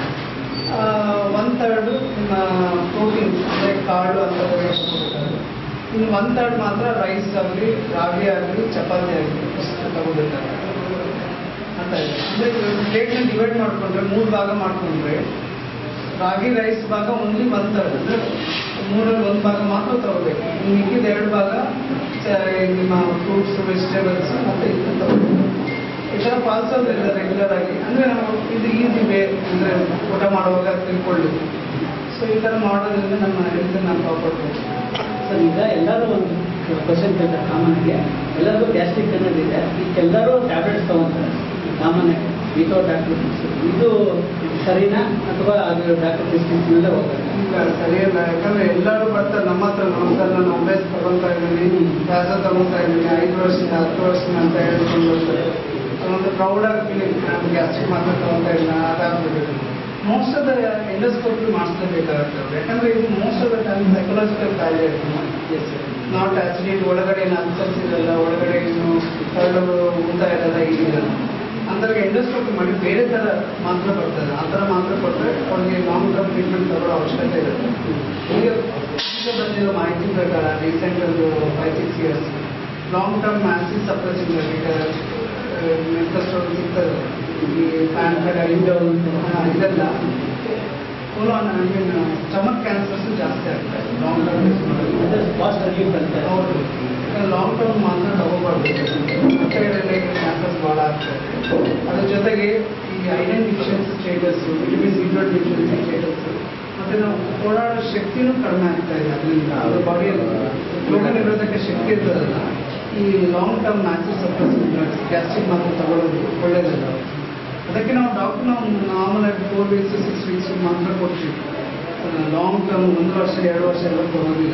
ಒನ್ ಥರ್ಡು ನಿಮ್ಮ ಪ್ರೋಟೀನ್ ಅಂದರೆ ಕಾಳು ಅಂತ ತಗೋಬೇಕಾಗುತ್ತೆ ಇನ್ನು ಒನ್ ಥರ್ಡ್ ಮಾತ್ರ ರೈಸ್ ಆಗಲಿ ರಾಗಿ ಆಗಲಿ ಚಪಾತಿ ಆಗಲಿ ಇಷ್ಟು ತಗೋಬೇಕಾಗುತ್ತೆ ಅಂತ ಇದೆ ಅಂದರೆ ಪ್ಲೇಟ್ನ ಡಿವೈಡ್ ಮಾಡಿಕೊಂಡ್ರೆ ಮೂರು ಭಾಗ ಮಾಡಿಕೊಂಡ್ರೆ ರಾಗಿ ರೈಸ್ ಭಾಗ ಓನ್ಲಿ ಒನ್ ಥರ್ಡ್ ಅಂದರೆ ಮೂರಲ್ಲಿ ಒಂದು ಭಾಗ ಮಾತ್ರ ತಗೋಬೇಕು ಇನ್ನು ಮಿಕ್ಕಿದ ಎರಡು ಭಾಗ ಚ- ನಿಮ್ಮ ಫ್ರೂಟ್ಸ್ ವೆಜಿಟೇಬಲ್ಸ್ ಮತ್ತು ಇದು ತಗೋಬೇಕು ಈ ಥರ ಪಾಲಿಸೋದ್ರಿಂದ ರೆಗ್ಯುಲರ್ ಆಗಿ ಅಂದರೆ ನಾವು ಇದು ಈಸಿ ವೇ ಅಂದರೆ ಊಟ ಮಾಡುವಾಗ ತಿಳ್ಕೊಳ್ಳಿ ಸೊ ಈ ಥರ ಮಾಡೋದ್ರಿಂದ ನಮ್ಮ ಹೆಲ್ತ್ ನಾವು ಕಾಪಾಡ್ಬೋದು ಸರ್ ಈಗ ಎಲ್ಲರೂ ಒಂದು ಕ್ವಶನ್ ಕೇಳ್ತಾರೆ ಕಾಮನ್ಗೆ ಎಲ್ಲರಿಗೂ ಗ್ಯಾಸ್ಟ್ರಿಕ್ ಅನ್ನೋದಿದೆ ಎಲ್ಲರೂ ಟ್ಯಾಬ್ಲೆಟ್ಸ್ ತಗೊಂತಾರೆ ಕಾಮನ್ ವಿತೌಟ್ ಡಾಕ್ಟರ್ ಇದು ಸರಿನಾ ಅಥವಾ ಅದು ಡಾಕ್ಟರ್ ಪ್ರಿಸ್ಕ್ರಿಪ್ಷನಲ್ಲೇ ಹೋಗುತ್ತೆ ಈಗ ಸರಿಯಲ್ಲ ಯಾಕಂದ್ರೆ ಎಲ್ಲರೂ ಬರ್ತಾರೆ ನಮ್ಮ ಹತ್ರ ನಮಸ್ಕಾರ ನಾನು ಅಭ್ಯಾಸ ತಗೊಂತಾ ಇದ್ದೀನಿ ವ್ಯಾಸ ತಗೊಂತಾ ಇದ್ದೀನಿ ಐದು ವರ್ಷದಿಂದ ಹತ್ತು ವರ್ಷದಿಂದ ಅಂತ ಹೇಳ್ಕೊಂಡು ಬರ್ತಾರೆ ಒಂದು ಪ್ರೌಡಾಗಿ ಫೀಲಿಂಗ್ ನಾನು ಗ್ಯಾಸ್ಟ್ರಿಕ್ ಮಾತ್ರ ತಗೊಂತಾ ಇಲ್ಲ ಅದಾಗ್ಬಿಟ್ಟಿದೆ ಮೋಸ್ಟ್ ಆಫ್ ದ ಎಂಡೋಸ್ಕೋಪಿ ಮಾಡಿಸ್ಲೇಬೇಕಾಗುತ್ತೆ ಅವ್ರು. ಯಾಕಂದ್ರೆ ಇದು most of the time psychological ಕಾಯಿಲೆ ಇರುತ್ತೆ ನಾಟ್ ಆಕ್ಸಿಡೆಂಟ್ ಒಳಗಡೆ ಏನು ಅಲ್ಸರ್ಸ್ ಇರಲ್ಲ ಒಳಗಡೆ ಏನು ಕರಳು ಊತ ಇರಲ್ಲ ಏನಿರಲ್ಲ ಅಂದ್ರೆ ಎಂಡೋಸ್ಕೋಪಿ ಮಾಡಿ ಬೇರೆ ಥರ ಮಾತ್ರ ಬರ್ತದೆ ಆ ಥರ ಮಾತ್ರ ಕೊಟ್ಟರೆ ಅವ್ರಿಗೆ ಲಾಂಗ್ ಟರ್ಮ್ ಟ್ರೀಟ್ಮೆಂಟ್ ತಗೊಳ್ಳೋ ಅವಶ್ಯಕತೆ ಇರುತ್ತೆ ಈಗ ಈಗ ಬಂದಿರೋ ಮಾಹಿತಿ ಪ್ರಕಾರ ರೀಸೆಂಟ್ ಒಂದು five six years long term ಮ್ಯಾನ್ಸಿಸ್ ಸಪ್ರೆಸಿಂಗ್ ಈಗ ಮೆಂಟಲ್ ಸಿಗ್ತದೆ ಈ ಪ್ಯಾನ್ ಇಂಡೋಲ್ ಇದೆಲ್ಲ colon I mean stomach cancers ಜಾಸ್ತಿ ಆಗ್ತದೆ ಲಾಂಗ್ ಟರ್ಮ್ ಕಾಸ್ಟ್ ರಿಲೀಫ್ ಅಂತ ಹೌದು ಲಾಂಗ್ ಟರ್ಮ್ ಮಾತ್ರ ತಗೋಬಾರ್ದು ಮತ್ತೆ ಕ್ಯಾನ್ಸರ್ಸ್ ಭಾಳ ಆಗ್ತದೆ ಅದರ ಅದ್ರ ಜೊತೆಗೆ ಈ iron deficiency status vitamin B twelve deficiency status ಮತ್ತೆ ನಾವು ಓಡಾಡೋ ಶಕ್ತಿನೂ ಕಡಿಮೆ ಆಗ್ತಾ ಇದೆ ಅದರಿಂದ ಅದ್ರ ಬಾಡಿಯಲ್ಲಿ ರೋಗ ನಿರೋಧಕ ಶಕ್ತಿ ಇರ್ತದಲ್ಲ ಈ long term natural suppress drugs gastric ಮಾತ್ರ ತಗೊಳ್ಳೋದು ಒಳ್ಳೇದಲ್ಲ ಅದಕ್ಕೆ ನಾವು ಡಾಕ್ಟರ್ ನಾವು ನಾರ್ಮಲ್ ಆಗಿ ಫೋರ್ ವೀಕ್ಸ್ ಸಿಕ್ಸ್ ವೀಕ್ಸ್ ಮಾತ್ರ ಕೊಡ್ತೀವಿ ಲಾಂಗ್ ಟರ್ಮ್ ಒಂದು ವರ್ಷ ಎರಡು ವರ್ಷ ಎಲ್ಲ ಕೊಡೋದಿಲ್ಲ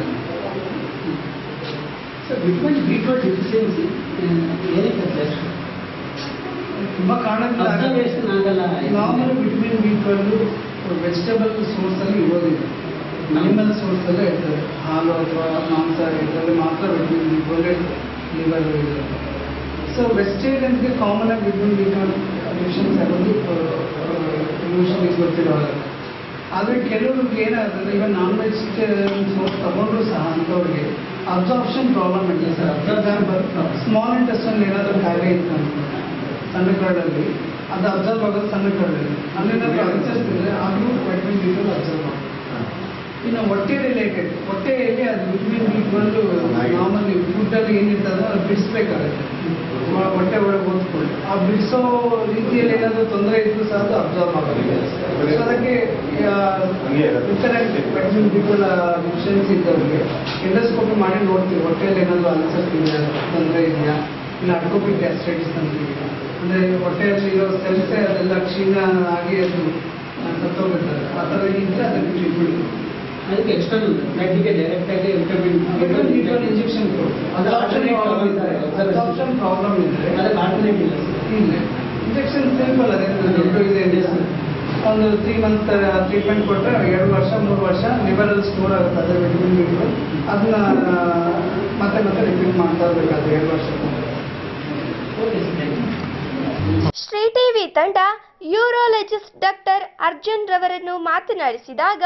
sir vitamin B twelve deficiency ಏನಕ್ಕೆ ಸರ್ ತುಂಬ ಕಾರಣದಿಂದ ಅಬ್ಸರ್ವೇಷನ್ ಆಗಲ್ಲ normal vitamin B twelve vegetable ಸೋರ್ಸಲ್ಲಿ ಇರೋದಿಲ್ಲ ಅನಿಮಲ್ ಸೋರ್ಸಲ್ಲೇ ಇರ್ತದೆ ಹಾಲು ಅಥವಾ ಮಾಂಸ ಇದರಲ್ಲಿ ಮಾತ್ರ ವಿಟಮಿನ್ ಬಿ ಟ್ವೆಲ್ ಇರ್ತದೆ ಲಿವರ್ ಇದರಲ್ಲಿ ಸೊ ವೆಜಿಟೇರಿಯನ್ಸ್ಗೆ ಕಾಮನ್ ಆಗಿ ವಿಟಮಿನ್ ಬಿ ಟ್ವೆಲ್ ಡಿಫಿಷನ್ಸ್ ಆಗೋದು ಯೂಶಲಿ ಗೊತ್ತಿರೋಲ್ಲ ಆದರೆ ಕೆಲವ್ರಿಗೆ ಏನಾಗ್ತದೆ ಈಗ ನಾನ್ ವೆಜಿಟೇರಿಯನ್ ಸೋರ್ಸ್ ತಗೊಂಡ್ರು ಸಹ ಅಂಥವ್ರಿಗೆ ಅಬ್ಸಾರ್ಪ್ಷನ್ ಪ್ರಾಬ್ಲಮ್ ಇದೆ ಸರ್ ಫಾರ್ ಎಕ್ಸಾಂಪಲ್ ಸ್ಮಾಲ್ ಇಂಟೆಸ್ಟಲ್ಲಿ ಏನಾದರೂ ಕಾಯಿಲೆ ಇತ್ತು ಅನ್ಕೊಳ್ಳಿ ಸಣ್ಣ ಕರಡಲ್ಲಿ ಅದು ಅಬ್ಸರ್ವ್ ಆಗೋದು ಸಣ್ಣ ಕರಡಲ್ಲಿ ಅಲ್ಲೇನಾದ್ರೂ ಅಲ್ಸರ್ಸ್ ಇದ್ರೆ ಆದರೂ ವೈಟಮಿನ್ ಬಿ ಟ್ವೆಲ್ ಅಬ್ಸರ್ವ್ ಆಗುತ್ತೆ ಇನ್ನು ಹೊಟ್ಟೆ ರಿಲೇಟೆಡ್ ಹೊಟ್ಟೆಯಲ್ಲಿ ಅದು ವಿಟಮಿನ್ ಬಿ ಟ್ವೆಲ್ ನಾರ್ಮಲಿ ಫುಡ್ಡಲ್ಲಿ ಏನಿರ್ತದೋ ಅದು ಬಿಡಿಸ್ಬೇಕಾಗುತ್ತೆ ಒಳ- ಹೊಟ್ಟೆ ಒಳಗೆ ಓದ್ಕೊಂಡು ಆ ಬಿಡಿಸೋ ರೀತಿಯಲ್ಲಿ ಏನಾದರೂ ತೊಂದರೆ ಇದ್ದು ಸಹ ಅದು ಅಬ್ಸರ್ವ್ ಆಗುತ್ತೆ ಸೊ ಅದಕ್ಕೆ different vitamin B twelve deficiency ಇದ್ದವ್ರಿಗೆ ಎಂಡೋಸ್ಕೋಪಿ ಮಾಡಿ ನೋಡ್ತೀವಿ ಹೊಟ್ಟೆಯಲ್ಲಿ ಏನಾದರೂ ಅಲ್ಸರ್ ಇದೆಯಾ ತೊಂದರೆ ಇದೆಯಾ ಇಲ್ಲ ಅಡ್ಕೋಪಿಕ್ ಗ್ಯಾಸ್ಟ್ರೈಟಿಸ್ ಅಂತೀವಿ ಅಂದರೆ ಹೊಟ್ಟೆಯಲ್ಲಿ ಇರೋ ಸೆಲ್ಸೇ ಅದೆಲ್ಲ ಕ್ಷೀಣ ಆಗಿ ಅದು ಆ, ಸತ್ತೋಗಿರ್ತಾರೆ ಆ ಥರ ಇದ್ದರೆ ಅದಕ್ಕೆ ಟ್ರೀಟ್ಮೆಂಟ್ ಅದಕ್ಕೆ ಎಕ್ಸ್ಟರ್ನಲ್ ಬ್ಲಡ್ಗೆ ಡೈರೆಕ್ಟ್ ಆಗಿ ವಿಟಮಿನ್ ಇಂಜೆಕ್ಷನ್ ಅದು ಆಪ್ಷನ್ ಪ್ರಾಬ್ಲಮ್ ಇದ್ದರೆ ಆಪ್ಷನ್ ಪ್ರಾಬ್ಲಮ್ ಇದ್ದರೆ ಅದಕ್ಕೆ ಆಲ್ಟರ್ನೇಟ್ ಇಲ್ಲ ಸರ್ ಇಲ್ಲ ಇಂಜೆಕ್ಷನ್ ಸಿಂಪಲ್ ಅದೇ ದೊಡ್ಡ ಇದೆ ಒಂದು ತ್ರೀ ಮಂತ್ ಟ್ರೀಟ್ಮೆಂಟ್ ಕೊಟ್ಟರೆ ಎರಡು ವರ್ಷ ಮೂರು ವರ್ಷ ಲಿವರಲ್ಲಿ ಸ್ಟೋರ್ ಆಗುತ್ತೆ ಅದೇ ವಿಟಮಿನ್ ಬಿ ಅದನ್ನ ಮತ್ತೆ ಮತ್ತೆ ರಿಪೀಟ್ ಮಾಡ್ತಾ ಇರಬೇಕಾದ್ರೆ ಎರಡು ವರ್ಷ okay sir thank you Shri TV ತಂಡ ಯೂರೋಲಜಿಸ್ಟ್ ಡಾಕ್ಟರ್ ಅರ್ಜುನ್ ರವರನ್ನು ಮಾತನಾಡಿಸಿದಾಗ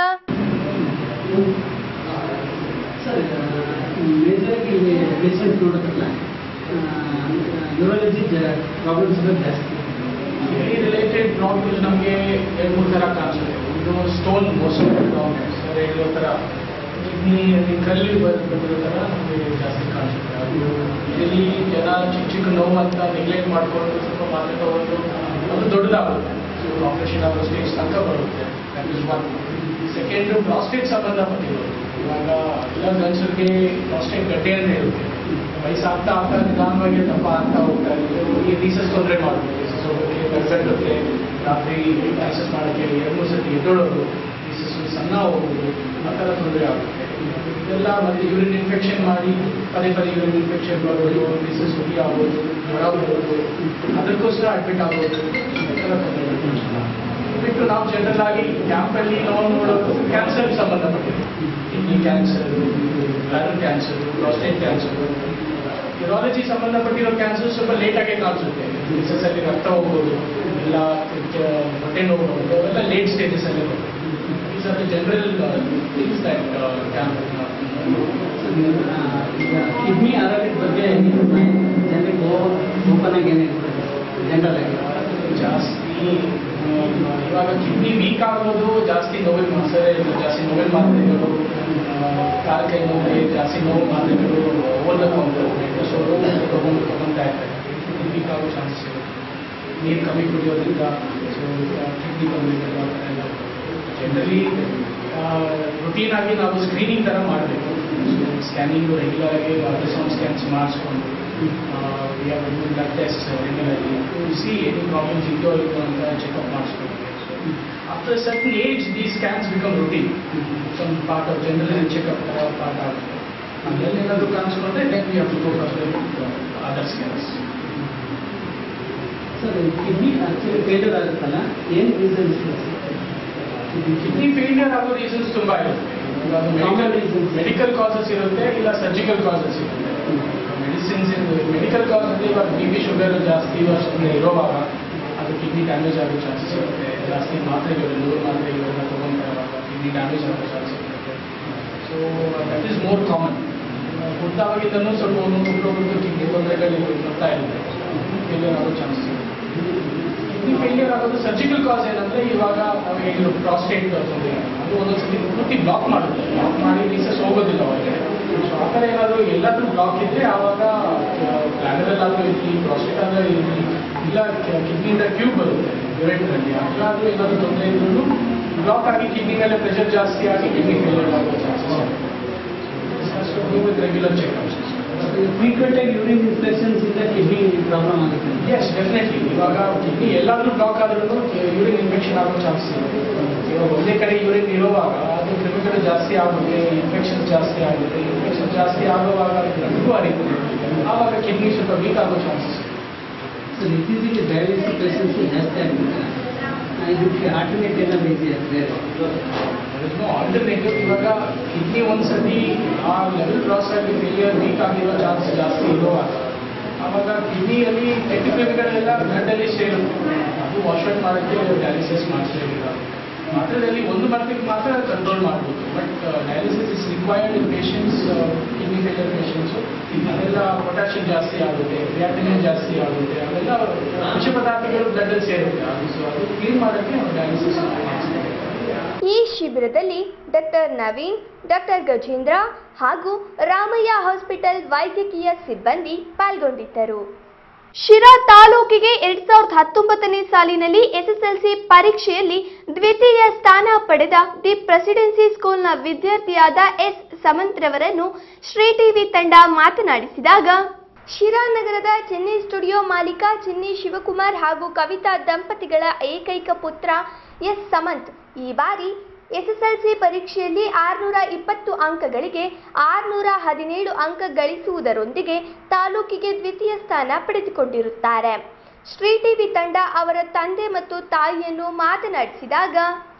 ಸರ್ ಮೇಜರಾಗಿ ಇಲ್ಲಿ ಪೇಷಂಟ್ ನೋಡೋದಲ್ಲ ನ್ಯೂರಾಲಜಿ ಪ್ರಾಬ್ಲಮ್ಸ್ ಜಾಸ್ತಿ ಕಿಡ್ನಿ ರಿಲೇಟೆಡ್ ಪ್ರಾಬ್ಲಮ್ಸ್ ನಮಗೆ ಎರಡು ಮೂರು ಥರ ಕಾಣಿಸುತ್ತೆ ಒಂದು ಸ್ಟೋನ್ ಮೋಸ್ಟ್ ಸರ್ ಹೇಳೋ ಥರ ಕಿಡ್ನಿ ಕಲ್ಲಿ ಬಂದಿರೋ ಥರ ನಮಗೆ ಜಾಸ್ತಿ ಕಾಣಿಸುತ್ತೆ ಅದು ಇಲ್ಲಿ ಜನ ಚಿಕ್ಕ ಚಿಕ್ಕ ನೋವು ಅಂತ ನೆಗ್ಲೆಕ್ಟ್ ಮಾಡಿಕೊಂಡು ಸ್ವಲ್ಪ ಮಾತ್ರೆ ತಗೊಂಡು ಅದು ದೊಡ್ಡದಾಗುತ್ತೆ ಸೊ ಆಪರೇಷನ್ ಆಗೋ ಸ್ಟೇಜ್ ತನಕ ಬರುತ್ತೆ that is one second prostate ಸಂಬಂಧಪಟ್ಟಿರೋದು ಇವಾಗ ಎಲ್ಲ ಗಂಡಸರಿಗೆ ಪ್ರಾಸ್ಟೇಟ್ ಗಡ್ಡೆ ಅಂತ ಇರುತ್ತೆ ವಯಸ್ಸಾಗ್ತಾ ಆಗ್ತಾ ನಿಧಾನವಾಗಿ ದಪ್ಪ ಆಗ್ತಾ ಹೋಗ್ತಾರೆ ಈ ರೀಸಸ್ ತೊಂದರೆ ಮಾಡುತ್ತೆ ರೀಸಸ್ ಹೋಗೋಕ್ಕೆ ಗಡ್ಗಟ್ಟುತ್ತೆ ರಾತ್ರಿ ರೀಸಸ್ ಮಾಡೋಕ್ಕೆ ಎರಡು ಮೂರು ಸತಿ ಎದ್ದೊಳೋದು ರೀಸಸ್ ಸಣ್ಣ ಹೋಗೋದು ಆ ಥರ ತೊಂದರೆ ಆಗುತ್ತೆ ಇದೆಲ್ಲ ಮತ್ತೆ ಯೂರಿನ್ ಇನ್ಫೆಕ್ಷನ್ ಮಾಡಿ ಪದೇ ಪದೇ ಯೂರಿನ್ ಇನ್ಫೆಕ್ಷನ್ ಬರೋದು ರೀಸಸ್ ಹುಡಿ ಆಗೋದು ಜ್ವರ ಬರೋದು ಅದಕ್ಕೋಸ್ಕರ ಅಡ್ಮಿಟ್ ಆಗೋದು ಈ ಥರ ತೊಂದರೆಗಳು ಬಿಟ್ಟು ನಾವು ಜನರಲ್ ಆಗಿ ಕ್ಯಾಂಪಲ್ಲಿ ನಾವು ನೋಡೋದು ಕ್ಯಾನ್ಸರ್ ಸಂಬಂಧಪಟ್ಟಿದೆ kidney cancer bladder cancer prostate cancer urology ಸಂಬಂಧಪಟ್ಟಿರೋ ಕ್ಯಾನ್ಸರ್ ಸ್ವಲ್ಪ ಲೇಟಾಗೆ ಕಾಣಿಸುತ್ತೆ ಅಲ್ಲಿ ರಕ್ತ ಹೋಗೋದು ಇಲ್ಲ ಕ- ಹೊಟ್ಟೆ ನೋವು ಬರೋದು ಅವೆಲ್ಲ ಲೇಟ್ ಸ್ಟೇಜಸ್ ಅಲ್ಲಿ ಬರುತ್ತೆ is are the general things that ಈಗ ಕಿಡ್ನಿ ಆರೋಗ್ಯದ ಬಗ್ಗೆ ನೀವು ಜನರಿಗೆ ಓಪನ್ ಆಗಿ ಏನು ಹೇಳ್ತಾರೆ ಜನರಲ್ ಆಗಿ ಜಾಸ್ತಿ ಆ, ಇವಾಗ ಕಿಡ್ನಿ ವೀಕ್ ಆಗೋದು ಜಾಸ್ತಿ ನೋವಿನ ಮಸಾಲೆ ಜಾಸ್ತಿ ನೋವಿನ ಮಾತ್ರೆಗಳು ಕಾಲ ಕೈ ನೋವಿಗೆ ಜಾಸ್ತಿ ನೋವು ಮಾತ್ರೆಗಳು ಓವರ್ ದ ಕೌಂಟರ್ ಸೊ ತಗೊಂಡು ತಗೊಳ್ತಾ ಇರ್ತಾರೆ ಕಿಡ್ನಿ ವೀಕ್ ಆಗೋ ಚಾನ್ಸಸ್ ಇರುತ್ತೆ ನೀರು ಕಮ್ಮಿ ಕುಡಿಯೋದ್ರಿಂದ ಸೊ ಕಿಡ್ನಿ ತೊಂದರೆಗಳು ಜನರಲಿ ರುಟೀನ್ ಆಗಿ ನಾವು ಸ್ಕ್ರೀನಿಂಗ್ ಥರ ಮಾಡಬೇಕು ಸ್ಕ್ಯಾನಿಂಗು ರೆಗ್ಯುಲರ್ ಆಗಿ ಅಲ್ಟ್ರಾಸೌಂಡ್ ಸ್ಕ್ಯಾನ್ಸ್ ಮಾಡಿಸ್ಕೊಂಡು we have to blood test regularly see any problems ಇದೆಯೋ ಇಲ್ಲೋ ಅಂತ ಚೆಕಪ್ ಮಾಡಿಸ್ಬೇಕು after certain age the scans become routine some part of general checkup part ಆಗುತ್ತೆ ಅದರಲ್ಲಿ ಏನಾದರೂ ಕಾಣಿಸ್ಕೊಂಡ್ರೆ then we have to go for other scans sir kidney actually failure ಆಗುತ್ತಲ್ಲ ಏನು ರೀಸನ್ಸ್ ಕಿಡ್ನಿ ಫೇಲಿಯರ್ ಆಗೋ ರೀಸನ್ಸ್ ತುಂಬಾ ಇರುತ್ತೆ Common reasons. ಮೆಡಿಕಲ್ ಕಾಸಸ್ ಇರುತ್ತೆ ಇಲ್ಲ ಸರ್ಜಿಕಲ್ ಕಾಸಸ್ ಇರುತ್ತೆ ಮೆಡಿಸಿನ್ಸ್ ಮೆಡಿಕಲ್ ಕಾಸ್ ಅಂದ್ರೆ ಇವಾಗ ಬಿ ಪಿ ಶುಗರ್ ಜಾಸ್ತಿ ವರ್ಷದಿಂದ ಇರೋವಾಗ ಅದು ಕಿಡ್ನಿ ಡ್ಯಾಮೇಜ್ ಆಗೋ ಚಾನ್ಸಸ್ ಇರುತ್ತೆ ಜಾಸ್ತಿ ಮಾತ್ರೆಗಳು ನೂರು ಮಾತ್ರೆಗಳೆಲ್ಲ ತೊಗೊಂತಾರೆ ಕಿಡ್ನಿ ಡ್ಯಾಮೇಜ್ ಆಗೋ ಚಾನ್ಸಸ್ ಇರುತ್ತೆ so that is more common ಹುಟ್ಟಾವಾಗಿದ್ದನ್ನು ಸ್ವಲ್ಪ ಒಂದೊಂದು ಒಬ್ಬೊಬ್ರದ್ದು ಕಿಡ್ನಿ ತೊಂದರೆಗಳು ಬರ್ತಾ ಇರುತ್ತೆ ಫೇಲಿಯರ್ ಆಗೋ ಚಾನ್ಸಸ್ ಇರುತ್ತೆ ಕಿಡ್ನಿ ಫೇಲಿಯರ್ ಆಗೋದು ಸರ್ಜಿಕಲ್ ಕಾಸ್ ಏನಂದ್ರೆ ಇವಾಗ ನಾವು ಹೇಳಿದ್ರು ಪ್ರಾಸ್ಟೇಟ್ ತೊಂದರೆ ಅದು ಒಂದೊಂದ್ಸತಿ ಪೂರ್ತಿ ಬ್ಲಾಕ್ ಮಾಡುತ್ತೆ ಬ್ಲಾಕ್ ಮಾಡಿ ರೀಸಸ್ ಹೋಗೋದಿಲ್ಲ ಅವರಿಗೆ ಸೊ ಆ ಥರ ಏನಾದರೂ ಎಲ್ಲಾದ್ರೂ ಬ್ಲಾಕ್ ಇದ್ರೆ ಆವಾಗ ಬ್ಲಾಡರಲ್ಲಾದರೂ ಇರಲಿ ಪ್ರಾಸ್ಟೇಟ್ ಆದರೂ ಇರಲಿ ಇಲ್ಲ ಕಿಡ್ನಿಯಿಂದ ಟ್ಯೂಬ್ ಬರುತ್ತೆ ಯೂರಿನ್ನಲ್ಲಿ ಅಲ್ಲಾದರೂ ಏನಾದರೂ ತೊಂದರೆ ಇದ್ರೂ ಬ್ಲಾಕ್ ಆಗಿ ಕಿಡ್ನಿ ಮೇಲೆ ಪ್ರೆಷರ್ ಜಾಸ್ತಿ ಆಗಿ ಕಿಡ್ನಿ ಫೇಲಿಯರ್ ಆಗೋ chances with regular checkups frequent ಆಗಿ ಯೂರಿನ್ ಇನ್ಫೆಕ್ಷನ್ಸ್ ಇಂದ ಕಿಡ್ನಿ ಪ್ರಾಬ್ಲಮ್ ಆಗುತ್ತೆ ಎಸ್ ಡೆಫಿನೆಟ್ಲಿ ಇವಾಗ ಕಿಡ್ನಿ ಎಲ್ಲಾದ್ರೂ ಬ್ಲಾಕ್ ಆದ್ರೂ ಯೂರಿನ್ ಇನ್ಫೆಕ್ಷನ್ ಆಗೋ ಚಾನ್ಸ್ ಇದೆ ಇವಾಗ ಒಂದೇ ಕಡೆ ಯೂರಿನ್ ಇರುವಾಗ ಅದು ಕೆಮಿಕಲ್ ಜಾಸ್ತಿ ಆಗುತ್ತೆ ಇನ್ಫೆಕ್ಷನ್ ಜಾಸ್ತಿ ಆಗುತ್ತೆ ಇನ್ಫೆಕ್ಷನ್ ಜಾಸ್ತಿ ಆಗುವಾಗ ಬ್ಲಡ್ಗೂ ಹರಿಯುತ್ತೆ ಆವಾಗ ಕಿಡ್ನಿ ಸ್ವಲ್ಪ ವೀಕ್ ಆಗೋ ಚಾನ್ಸಸ್ ಸರ್ ಇತ್ತೀಚೆಗೆ ಡಯಾಲಿಸಿಸ್ ಪೇಷಂಟ್ಸ್ ಜಾಸ್ತಿ ಆಗ್ತಿದ್ದಾರೆ ಇದಕ್ಕೆ ಆಲ್ಟರ್ನೇಟ್ ಏನಾದ್ರು ಇದೆಯಾ ಬೇರೆ ಆಲ್ಟರ್ನೇಟಿವ್ ಇವಾಗ ಕಿಡ್ನಿ ಒಂದ್ಸತಿ ಆ ಲೆವೆಲ್ ಕ್ರಾಸ್ ಆಗಿ ಫೇಲಿಯರ್ ವೀಕ್ ಆಗಿರೋ ಚಾನ್ಸ್ ಜಾಸ್ತಿ ಇರುವಾಗ ಆವಾಗ ಕಿಡ್ನಿಯಲ್ಲಿ ಕೆಮಿಕಲ್ಗಳೆಲ್ಲ ಬ್ಲಡ್ಡಲ್ಲಿ ಸೇರುತ್ತೆ ಅದು ವಾಶ್ ಔಟ್ ಮಾಡೋಕ್ಕೆ ಡಯಾಲಿಸಿಸ್ ಮಾಡಿಸಲಿಲ್ಲ ಮಾತ್ರದಲ್ಲಿ ಒಂದು ಮಟ್ಟಿಗೆ ಮಾತ್ರ ಕಂಟ್ರೋಲ್ ಮಾಡ್ಬೋದು but dialysis is required in patients kidney failure patients ಅದೆಲ್ಲ ಪೊಟ್ಯಾಷಿಯಂ ಜಾಸ್ತಿ ಆಗುತ್ತೆ ಕ್ರಿಯಾಟಿನಿನ್ ಜಾಸ್ತಿ ಆಗುತ್ತೆ ಅವೆಲ್ಲ ವಿಷ ಪದಾರ್ಥಗಳು ಬ್ಲಡ್ಡಲ್ಲಿ ಸೇರುತ್ತೆ ಅದು ಸೊ ಅದು ಕ್ಲೀನ್ ಮಾಡೋಕ್ಕೆ ನಾವು ಡಯಾಲಿಸಿಸ್ ಮಾಡಿಸ್ತೀವಿ ಈ ಶಿಬಿರದಲ್ಲಿ ಡಾಕ್ಟರ್ ನವೀನ್ ಡಾಕ್ಟರ್ ಗಜೇಂದ್ರ ಹಾಗೂ ರಾಮಯ್ಯ ಹಾಸ್ಪಿಟಲ್ ವೈದ್ಯಕೀಯ ಸಿಬ್ಬಂದಿ ಪಾಲ್ಗೊಂಡಿದ್ದರು ಶಿರಾ ತಾಲೂಕಿಗೆ ಎರಡ್ ಸಾವಿರದ ಹತ್ತೊಂಬತ್ತನೇ ಸಾಲಿನಲ್ಲಿ ಎಸ್ಎಸ್ಎಲ್ಸಿ ಪರೀಕ್ಷೆಯಲ್ಲಿ ದ್ವಿತೀಯ ಸ್ಥಾನ ಪಡೆದ ದಿ ಪ್ರೆಸಿಡೆನ್ಸಿ ಸ್ಕೂಲ್ನ ವಿದ್ಯಾರ್ಥಿಯಾದ ಎಸ್ ಸಮಂತ್ರವರನ್ನು ಶ್ರೀ ಟಿವಿ ತಂಡ ಮಾತನಾಡಿಸಿದಾಗ ಶಿರಾ ನಗರದ ಚೆನ್ನೈ ಸ್ಟುಡಿಯೋ ಮಾಲೀಕ ಚೆನ್ನೈ ಶಿವಕುಮಾರ್ ಹಾಗೂ ಕವಿತಾ ದಂಪತಿಗಳ ಏಕೈಕ ಪುತ್ರ ಎಸ್ ಸಮಂತ್ ಈ ಬಾರಿ ಎಸ್ಎಸ್ಎಲ್ಸಿ ಪರೀಕ್ಷೆಯಲ್ಲಿ ಆರುನೂರ ಇಪ್ಪತ್ತು ಅಂಕಗಳಿಗೆ ಆರುನೂರ ಹದಿನೇಳು ಅಂಕ ಗಳಿಸುವುದರೊಂದಿಗೆ ತಾಲೂಕಿಗೆ ದ್ವಿತೀಯ ಸ್ಥಾನ ಪಡೆದುಕೊಂಡಿರುತ್ತಾರೆ ಶ್ರೀ ಟಿವಿ ತಂಡ ಅವರ ತಂದೆ ಮತ್ತು ತಾಯಿಯನ್ನು ಮಾತನಾಡಿಸಿದಾಗ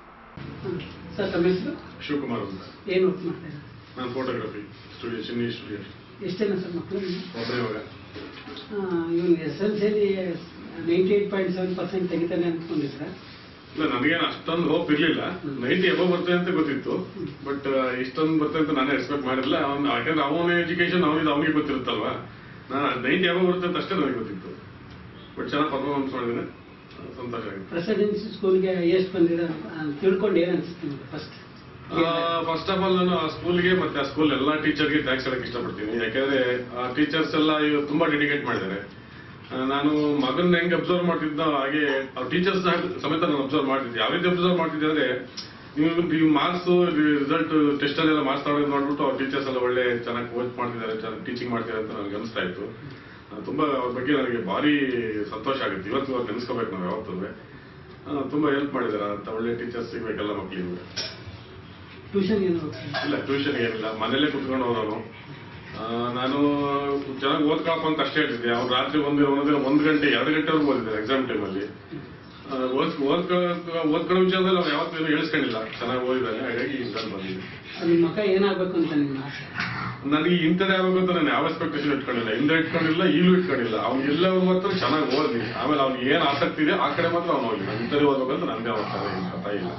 ಸರ್ ತಮ್ಮ ಹೆಸರು ಶಿವಕುಮಾರ್ ಅಂತ ಏನು ವರ್ಕ್ ಮಾಡ್ತಾರೆ ನಾನು ಫೋಟೋಗ್ರಫಿ ಸ್ಟುಡಿಯೋ ಚೆನ್ನೈ ಸ್ಟುಡಿಯೋ ಎಷ್ಟು ಜನ ಸರ್ ಮಕ್ಕಳು ಒಬ್ಬರೇ ಮಗ ಇವನು S L C ninety eight point seven percent ತೆಗಿತಾನೆ ಅಂದ್ಕೊಂಡಿದ್ರೆ ಇಲ್ಲ ನನಗೇನು ಅಷ್ಟೊಂದು ಹೋಪ್ ಇರ್ಲಿಲ್ಲ ನೈಂಟಿ ಎಬೋ ಬರ್ತದೆ ಅಂತ ಗೊತ್ತಿತ್ತು ಬಟ್ ಇಷ್ಟೊಂದು ಬರ್ತದೆ ಅಂತ ನಾನೇ ಎಕ್ಸ್ಪೆಕ್ಟ್ ಮಾಡಿರಲಿಲ್ಲ ಅವ್ನು ಯಾಕಂದ್ರೆ ಅವನ ಎಜುಕೇಶನ್ ಅವನಿಗೆ ಅವನಿಗೆ ಗೊತ್ತಿರುತ್ತಲ್ವಾ ನಾನು ನೈಂಟಿ ಎಬೋ ಬರುತ್ತೆ ಅಂತ ಅಷ್ಟೇ ನನಗೆ ಗೊತ್ತಿತ್ತು ಬಟ್ ಚೆನ್ನಾಗಿ ಪರ್ಫಾರ್ಮೆನ್ಸ್ ಮಾಡಿದ್ದೇನೆ ಸಂತೋಷ ಆಗಿದೆ ಪ್ರೆಸಿಡೆನ್ಸಿ ಸ್ಕೂಲ್ಗೆ ಎಷ್ಟು ಬಂದಿರ ತಿಳ್ಕೊಂಡು ಏನು ಅನ್ಸುತ್ತೆ ನಿಮ್ಗೆ ಫಸ್ಟ್ ಫಸ್ಟ್ ಆಫ್ ಆಲ್ ನಾನು ಆ ಸ್ಕೂಲ್ಗೆ ಮತ್ತೆ ಆ ಸ್ಕೂಲ್ ಎಲ್ಲಾ ಟೀಚರ್ಗೆ ಥ್ಯಾಂಕ್ಸ್ ಹೇಳಕ್ ಇಷ್ಟಪಡ್ತೀನಿ ಯಾಕಂದ್ರೆ ಆ ಟೀಚರ್ಸ್ ಎಲ್ಲ ಇವ್ ತುಂಬಾ ಡೆಡಿಕೇಟ್ ಮಾಡಿದ್ದಾರೆ ಆ, ನಾನು ಮಗನ್ ಹೆಂಗ್ ಅಬ್ಸರ್ವ್ ಮಾಡ್ತಿದ್ದ ಹಾಗೆ ಆ ಟೀಚರ್ಸ್ ಸಮೇತ ನಾನು ಅಬ್ಸರ್ವ್ ಮಾಡ್ತಿದ್ದೆ ಯಾವ ರೀತಿ ಅಬ್ಸರ್ವ್ ಮಾಡ್ತಿದ್ದೆ ಅಂದ್ರೆ ನೀವು ನೀವು ಮಾರ್ಕ್ಸ್ ರಿಸಲ್ಟ್ ಟೆಸ್ಟ್ ಅಲ್ಲೆಲ್ಲ ಮಾರ್ಕ್ಸ್ ತಗೊಳ್ಳೋದು ನೋಡ್ಬಿಟ್ಟು ಅವ್ರ ಟೀಚರ್ಸ್ ಎಲ್ಲ ಒಳ್ಳೆ ಚೆನ್ನಾಗಿ ಕೋಚ್ ಮಾಡ್ತಿದ್ದಾರೆ ಚೆನ್ನಾಗಿ ಟೀಚಿಂಗ್ ಮಾಡ್ತಿದ್ದಾರೆ ಅಂತ ನನಗೆ ಅನಿಸ್ತಾ ಇತ್ತು ಆ, ತುಂಬಾ ಅವ್ರ ಬಗ್ಗೆ ನನಗೆ ಭಾರಿ ಸಂತೋಷ ಆಗುತ್ತೆ ಇವತ್ತು ಇವತ್ತು ನೆನೆಸ್ಕೋಬೇಕು ನಾವು ಯಾವತ್ತೂ ಆ, ತುಂಬಾ ಹೆಲ್ಪ್ ಮಾಡಿದ್ದಾರೆ ಅಂತ ಒಳ್ಳೆ ಟೀಚರ್ಸ್ ಸಿಗ್ಬೇಕೆಲ್ಲ ಮಕ್ಕಳಿಗೆ ಟ್ಯೂಷನ್ ಏನು ಹೋಗ್ತಾರೆ ಇಲ್ಲ ಟ್ಯೂಷನ್ ಏನಿಲ್ಲ ಮನೇಲೆ ಕುತ್ಕೊಂಡು ಹೋಗೋನು ಆ, ನಾನು ಚೆನ್ನಾಗಿ ಓದ್ಕೊಳಪ್ಪ ಅಂತ ಅಷ್ಟೇ ಹೇಳ್ತಿದ್ದೆ ಅವ್ರು ರಾತ್ರಿ ಒಂದು ಒಂದೊಂದಿನ ಒಂದು ಗಂಟೆ ಎರಡು ಗಂಟೆವರೆಗೂ ಓದಿದ್ದಾರೆ ಎಕ್ಸಾಮ್ ಟೈಮಲ್ಲಿ ಓದ್ ಓದ್ಕೊ ಓದ್ಕೊಳ್ಳೋ ವಿಚಾರದಲ್ಲಿ ಅವ್ರು ಯಾವತ್ತೂ ಹೇಳಿಸ್ಕೊಂಡಿಲ್ಲ ಚೆನ್ನಾಗಿ ಓದಿದ್ದಾನೆ ಹಾಗಾಗಿ ಇಂಥದ್ದು ಬಂದಿದೆ ನಿಮ್ಮ ಮಕ್ಕ ಏನಾಗಬೇಕು ಅಂತ ನಿಮ್ಮ ಆಸೆ ನನಗೆ ಇಂಥದ್ದೇ ಆಗ್ಬೇಕು ಅಂತ ನಾನು ಯಾವ ಎಕ್ಸ್ಪೆಕ್ಟೇಷನ್ ಇಟ್ಕೊಂಡಿಲ್ಲ ಹಿಂದೆ ಇಟ್ಕೊಂಡಿಲ್ಲ ಈಗಲೂ ಇಟ್ಕೊಂಡಿಲ್ಲ ಅವ್ನು ಎಲ್ಲವೂ ಮಾತ್ರ ಚೆನ್ನಾಗಿ ಓದ್ಲಿ ಆಮೇಲೆ ಅವ್ನಿಗೆ ಏನು ಆಸಕ್ತಿ ಇದೆ ಆ ಕಡೆ ಮಾತ್ರ ಅವ್ನು ಹೋಗ್ಲಿ ನಾನು ಇಂಥದ್ದೇ ಓದ್ಬೇಕು ಅಂತ ನಂದೇ ಹೋಗ್ತಾರೆ ಕಥಾ ಇಲ್ಲ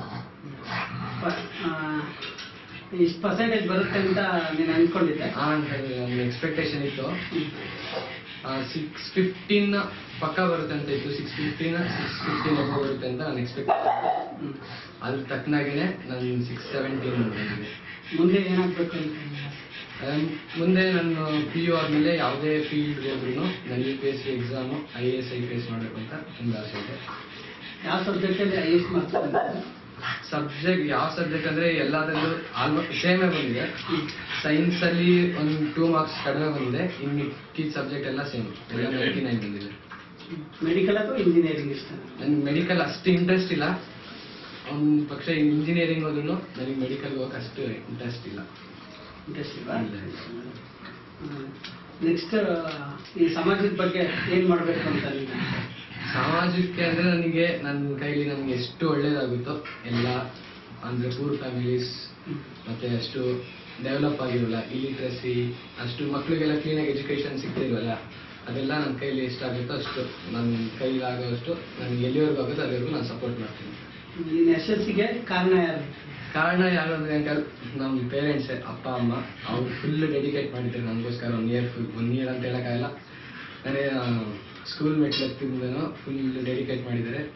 ಇಷ್ಟು ಪರ್ಸೆಂಟೇಜ್ ಬರುತ್ತೆ ಅಂತ ನೀನು ಅಂದ್ಕೊಂಡಿದ್ದೆ ಆ ನನ್ನ ಎಕ್ಸ್ಪೆಕ್ಟೇಷನ್ ಇತ್ತು ಸಿಕ್ಸ್ ಫಿಫ್ಟೀನ್ ಪಕ್ಕ ಬರುತ್ತೆ ಅಂತ ಇತ್ತು six fifteen six fifteen above ಬರುತ್ತೆ ಅಂತ ನಾನು ಎಕ್ಸ್ಪೆಕ್ಟ್ ಹ್ಮ್. ಅದ್ರ ತಕ್ಕನಾಗಿನೇ ನಾನು ಸಿಕ್ಸ್ ಸೆವೆಂಟೀನ್ ಬಂದಿದೆ ಮುಂದೆ ಏನಾಗಬೇಕು ಅಂತ ಅದಾದ್ ಮುಂದೆ ನಾನು ಪಿ ಯು ಆದ್ಮೇಲೆ ಯಾವುದೇ ಫೀಲ್ಡ್ ಹೋದ್ರೂ ನಾನು U P S C exam I A S I P S ಮಾಡಬೇಕು ಅಂತ ಒಂದು ಆಸೆ ಇದೆ ಯಾವ ಸಬ್ಜೆಕ್ಟಲ್ಲಿ ಐ ಎಸ್ ಮಾರ್ಕ್ಸ್ ಸಬ್ಜೆಕ್ಟ್ ಯಾವ ಸಬ್ಜೆಕ್ಟ್ ಅಂದ್ರೆ ಎಲ್ಲದರಲ್ಲೂ ಆಲ್ಮೋಸ್ಟ್ ಸೇಮೇ ಬಂದಿದೆ ಸೈನ್ಸ್ ಅಲ್ಲಿ ಒಂದು ಟೂ ಮಾರ್ಕ್ಸ್ ಕಡಿಮೆ ಬಂದಿದೆ ಇನ್ನು ಮಿಕ್ಕಿದ ಸಬ್ಜೆಕ್ಟ್ ಎಲ್ಲ ಸೇಮ್ ಎಲ್ಲ ನೈಂಟಿ ನೈನ್ ಬಂದಿದೆ ಮೆಡಿಕಲ್ ಅಥವಾ ಇಂಜಿನಿಯರಿಂಗ್ ಇಷ್ಟ ನನ್ಗೆ ಮೆಡಿಕಲ್ ಅಷ್ಟು ಇಂಟ್ರೆಸ್ಟ್ ಇಲ್ಲ ಒಂದು ಪಕ್ಷ ಇಂಜಿನಿಯರಿಂಗ್ ಹೋದ್ರು ನನಗೆ ಮೆಡಿಕಲ್ ಹೋಗಕ್ಕೆ ಅಷ್ಟು ಇಂಟ್ರೆಸ್ಟ್ ಇಲ್ಲ ಇಂಟ್ರೆಸ್ಟ್ ಇಲ್ವಾ ಇಲ್ಲ. ನೆಕ್ಸ್ಟ್ ಈ ಸಮಾಜದ ಬಗ್ಗೆ ಏನ್ ಮಾಡ್ಬೇಕು ಅಂತ ನೀನು ಸಮಾಜಕ್ಕೆ ಅಂದ್ರೆ ನನಗೆ ನನ್ನ ಕೈಲಿ ನನಗೆ ಎಷ್ಟು ಒಳ್ಳೇದಾಗುತ್ತೋ ಎಲ್ಲ ಅಂದ್ರೆ ಪೂರ್ ಫ್ಯಾಮಿಲೀಸ್ ಮತ್ತೆ ಅಷ್ಟು ಡೆವಲಪ್ ಆಗಿರಲ್ಲ ಇಲಿಟ್ರಸಿ ಅಷ್ಟು ಮಕ್ಕಳಿಗೆಲ್ಲ ಕ್ಲೀನಾಗಿ ಎಜುಕೇಶನ್ ಸಿಗ್ತಿಲ್ವಲ್ಲ ಅದೆಲ್ಲ ನನ್ನ ಕೈಲಿ ಎಷ್ಟಾಗುತ್ತೋ ಅಷ್ಟು ನನ್ನ ಕೈಲಾಗೋಷ್ಟು ನನಗೆ ಎಲ್ಲಿವರೆಗೂ ಆಗುತ್ತೋ ಅಲ್ಲಿವರೆಗೂ ನಾನು ಸಪೋರ್ಟ್ ಮಾಡ್ತೀನಿ ನೀನು ಯಶಸ್ಸಿಗೆ ಕಾರಣ ಯಾರು ಕಾರಣ ಯಾರು ಅಂದ್ರೆ ಅಂಕಲ್ ನಮ್ಮ ಪೇರೆಂಟ್ಸೇ ಅಪ್ಪ ಅಮ್ಮ ಅವ್ರು ಫುಲ್ ಡೆಡಿಕೇಟ್ ಮಾಡಿದ್ದಾರೆ ನನಗೋಸ್ಕರ one year full one year ಅಂತ ಹೇಳೋಕ್ಕಾಗಲ್ಲ ನನಗೆ ಸ್ಕೂಲ್ ಮೆಟ್ಲು ಹತ್ತಿಂದನೂ ಫುಲ್ ಡೆಡಿಕೇಟ್ ಮಾಡಿದ್ದಾರೆ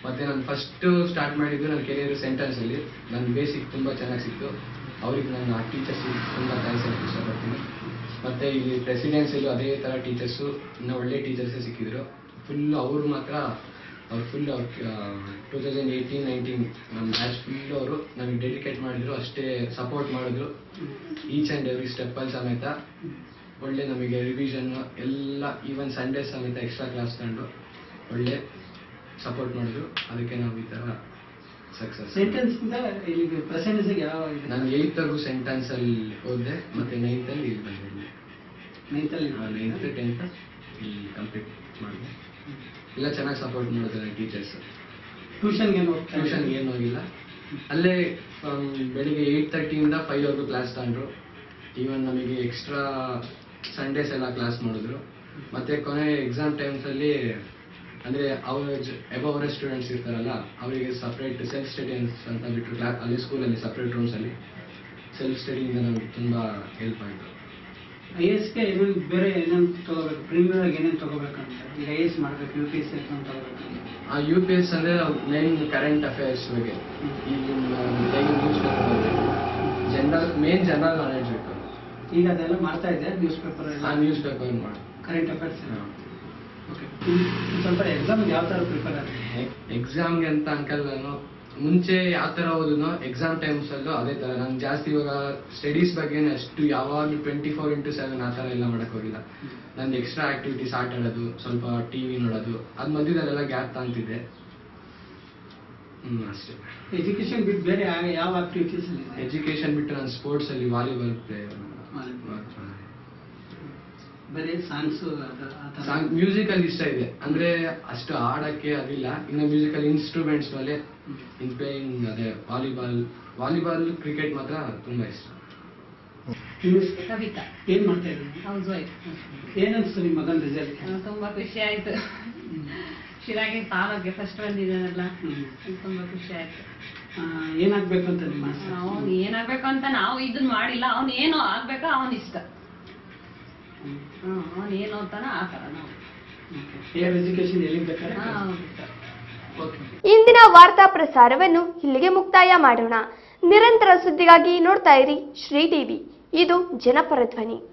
ಮತ್ತೆ ನಾನು ಫಸ್ಟ್ ಸ್ಟಾರ್ಟ್ ಮಾಡಿದ್ದು ನನ್ನ ಕೆರಿಯರ್ ಸೆಂಟೆನ್ಸಲ್ಲಿ ನನ್ನ ಬೇಸಿಕ್ ತುಂಬ ಚೆನ್ನಾಗಿ ಸಿಕ್ತು ಅವ್ರಿಗೆ ನಾನು ಆ ಟೀಚರ್ಸ್ ತುಂಬ ಥ್ಯಾಂಕ್ಸ್ ಹೇಳಕ್ಕೆ ಇಷ್ಟಪಡ್ತೀನಿ ಮತ್ತೆ ಇಲ್ಲಿ ಪ್ರೆಸಿಡೆನ್ಸಲ್ಲೂ ಅದೇ ಥರ ಟೀಚರ್ಸು ಇನ್ನೂ ಒಳ್ಳೆ ಟೀಚರ್ಸೇ ಸಿಕ್ಕಿದ್ರು ಫುಲ್ ಅವರು ಮಾತ್ರ ಅವ್ರು ಫುಲ್ ಅವ್ರು ಟೂ ತೌಸಂಡ್ ಏಯ್ಟೀನ್ ನೈನ್ಟೀನ್ ನಮ್ಮ ಬ್ಯಾಚ್ ಫುಲ್ ಅವರು ನಮಗೆ ಡೆಡಿಕೇಟ್ ಮಾಡಿದ್ರು ಅಷ್ಟೇ ಸಪೋರ್ಟ್ ಮಾಡಿದ್ರು ಈಚ್ ಆ್ಯಂಡ್ ಎವ್ರಿ ಸ್ಟೆಪ್ಪಲ್ಲಿ ಸಮೇತ ಒಳ್ಳೆ ನಮಗೆ ರಿವಿಷನ್ ಎಲ್ಲ ಈವನ್ ಸಂಡೇ ಸಮೇತ ಎಕ್ಸ್ಟ್ರಾ ಕ್ಲಾಸ್ ತಗೊಂಡು ಒಳ್ಳೆ ಸಪೋರ್ಟ್ ಮಾಡಿದ್ರು ಅದಕ್ಕೆ ನಾವು ಈ ಥರ ಸಕ್ಸಸ್ ಸೆಂಟೆನ್ಸ್ ಇಂದ ಇಲ್ಲಿಗೆ ಪ್ರೆಸೆಂಟ್ಸ್ಗೆ ಯಾವ ಇದೆ ನಾನು ಏಯ್ತವರೆಗೂ ಸೆಂಟೆನ್ಸ್ ಅಲ್ಲಿ ಓದಿದೆ ಮತ್ತೆ ನೈನ್ತಲ್ಲಿ ಇಲ್ಲಿ ಬಂದೆ ನೈತಲ್ಲಿ ನೈನ್ತ್ ಟೆಂತ್ ಇಲ್ಲಿ ಕಂಪ್ಲೀಟ್ ಮಾಡಿದೆ ಎಲ್ಲ ಚೆನ್ನಾಗಿ ಸಪೋರ್ಟ್ ಮಾಡಿದ್ದಾರೆ ಟೀಚರ್ಸ್ ಟ್ಯೂಷನ್ಗೆ ಏನು ಟ್ಯೂಷನ್ಗೆ ಏನು ಹೋಗಿಲ್ಲ ಅಲ್ಲೇ from ಬೆಳಿಗ್ಗೆ ಏಯ್ಟ್ ತರ್ಟಿಯಿಂದ ಫೈವ್ ವರ್ಗು ಕ್ಲಾಸ್ ತಗೊಂಡ್ರು ಈವನ್ ನಮಗೆ ಎಕ್ಸ್ಟ್ರಾ ಸಂಡೇಸ್ ಎಲ್ಲ ಕ್ಲಾಸ್ ಮಾಡಿದ್ರು ಮತ್ತೆ ಕೊನೆ ಎಕ್ಸಾಮ್ ಟೈಮ್ಸಲ್ಲಿ ಅಂದರೆ ಅವ್ರ ಎಬವ್ ಅವರ ಸ್ಟೂಡೆಂಟ್ಸ್ ಇರ್ತಾರಲ್ಲ ಅವರಿಗೆ ಸಪ್ರೇಟ್ ಸೆಲ್ಫ್ ಸ್ಟಡಿ ಅಂತ ಬಿಟ್ಟರು ಕ್ಲಾ ಅಲ್ಲಿ ಸ್ಕೂಲಲ್ಲಿ ಸಪ್ರೇಟ್ ರೂಮ್ಸಲ್ಲಿ ಸೆಲ್ಫ್ ಸ್ಟಡಿಯಿಂದ ನಮ್ಗೆ ತುಂಬ ಹೆಲ್ಪ್ ಆಯಿತು ಐ ಎಸ್ಗೆ ಏನೇನು ಬೇರೆ ಏನೇನು ತಗೋಬೇಕು ಪ್ರೀಮಿಯರ್ ಆಗಿ ಏನೇನು ತಗೋಬೇಕಂತ ಈಗ ಐ ಎಸ್ ಮಾಡ್ಬೇಕು ಯು ಪಿ ಎಸ್ ಎಕ್ಸಾಮ್ ತಗೋಬೇಕಂತ ಆ ಯು ಪಿ ಎಸ್ ಅಂದರೆ ಮೇನ್ ಕರೆಂಟ್ ಅಫೇರ್ಸ್ ಬಗ್ಗೆ ಈಗ ಡೈಲಿ ನ್ಯೂಸ್ ಪೇಪರ್ ಬರಬೇಕು ಜನರಲ್ ಮೇನ್ ಜನರಲ್ ನಾಲೆಡ್ಜ್ ಬೇಕು ಈಗ ಅದೆಲ್ಲ ಮಾಡ್ತಾ ಇದೆ ನ್ಯೂಸ್ ಪೇಪರ್ ಆ ಎಲ್ಲ ನ್ಯೂಸ್ ಪೇಪರ್ ಮಾಡಿ ಕರೆಂಟ್ ಅಫೇರ್ಸ್ ಓಕೆ ಸ್ವಲ್ಪ ಎಕ್ಸಾಮ್ ಯಾವ ಥರ ಪ್ರಿಪೇರ್ ಆಗುತ್ತೆ ಎಕ್ಸಾಮ್ಗೆ ಅಂತ ಅನ್ಕಲ್ ನಾನು ಮುಂಚೆ ಯಾವ ಥರ ಓದಿದ್ನೋ ಎಕ್ಸಾಮ್ ಟೈಮ್ಸಲ್ಲೂ ಅದೇ ಥರ ನಾನು ಜಾಸ್ತಿ ಇವಾಗ ಸ್ಟಡೀಸ್ ಬಗ್ಗೆ ಅಷ್ಟು ಯಾವಾಗಲೂ ಟ್ವೆಂಟಿ ಫೋರ್ ಇಂಟು ಸೆವೆನ್ ಆ ಥರ ಎಲ್ಲ ಮಾಡಕ್ ಹೋಗಿಲ್ಲ ನಂದು ಎಕ್ಸ್ಟ್ರಾ ಆಕ್ಟಿವಿಟೀಸ್ ಆಟ ಆಡೋದು ಸ್ವಲ್ಪ ಟಿ ವಿ ನೋಡೋದು ಅದ್ ಮಧ್ಯದಲ್ಲೆಲ್ಲ ಗ್ಯಾಪ್ ತಾಂತಿದ್ದೆ ಹ್ಮ್ ಅಷ್ಟೇ ಎಜುಕೇಶನ್ ಬಿಟ್ಟು ಬೇರೆ ಯಾವ- ಯಾವ ಆಕ್ಟಿವಿಟೀಸ್ ಇದೆ ಎಜುಕೇಶನ್ ಬಿಟ್ಟು ನಾನು ಸ್ಪೋರ್ಟ್ಸ್ ಅಲ್ಲಿ ವಾಲಿಬಾಲ್ ಪ್ಲೇಯರ್ ಬೇರೆ ಸಾಂಗ್ಸು ಆ ಥರ ಸಾಂಗ್ ಮ್ಯೂಸಿಕ್ ಅಲ್ಲಿ ಇಷ್ಟ ಇದೆ ಅಂದ್ರೆ ಅಷ್ಟು ಆಡಕ್ಕೆ ಅದಿಲ್ಲ ಇನ್ನು ಮ್ಯೂಸಿಕಲ್ ಇನ್ಸ್ಟ್ರೂಮೆಂಟ್ಸ್ ಮೇಲೆ ಇನ್ ಪ್ಲೇಯಿಂಗ್ ಅದೇ ವಾಲಿಬಾಲ್ ವಾಲಿಬಾಲ್ ಕ್ರಿಕೆಟ್ ಮಾತ್ರ ತುಂಬಾ ಇಷ್ಟ ನ್ಯೂಸ್ ಕವಿತಾ ಏನ್ ಮಾಡ್ತಾ ಇದ್ದೀನಿ ಹೌಸ್ ವೈಫ್ ಏನ್ ಅನ್ಸ್ತು ನಿಮ್ಮ ಮಗನ ರಿಸಲ್ಟ್ ತುಂಬಾ ಖುಷಿ ಆಯ್ತು ಶಿರಾಗಿ ತಾಲೂಕಿಗೆ ಫಸ್ಟ್ ಬಂದಿದ್ದಾನಲ್ಲ ಹ್ಮ್. ತುಂಬಾ ಖುಷಿ ಆಯ್ತು ಏನಾಗ್ಬೇಕು ಅಂತ ನಿಮ್ಮ ಆಸೆ ಅವನು ಏನಾಗ್ಬೇಕು ಅಂತ ನಾವು ಇದನ್ನ ಮಾಡಿಲ್ಲ ಅವನು ಏನು ಆಗ್ಬೇಕೋ ಅವನ ಇಷ್ಟ ಹ್ಮ್ ಅವನು ಏನು ಅಂತಾನ ಆ ಥರ ನಾವು ಹೇರ್ ಎಜುಕೇಶನ್ ಎಲ್ಲಿ ಬೇಕಾದ್ರೆ ಹಾ, ಹೌದು ಸರ್. ಓಕೆ ಇಂದಿನ ವಾರ್ತಾ ಪ್ರಸಾರವನ್ನು ಇಲ್ಲಿಗೆ ಮುಕ್ತಾಯ ಮಾಡೋಣ ನಿರಂತರ ಸುದ್ದಿಗಾಗಿ ನೋಡ್ತಾ ಇರಿ ಶ್ರೀ ಟಿವಿ ಇದು ಜನಪರ ಧ್ವನಿ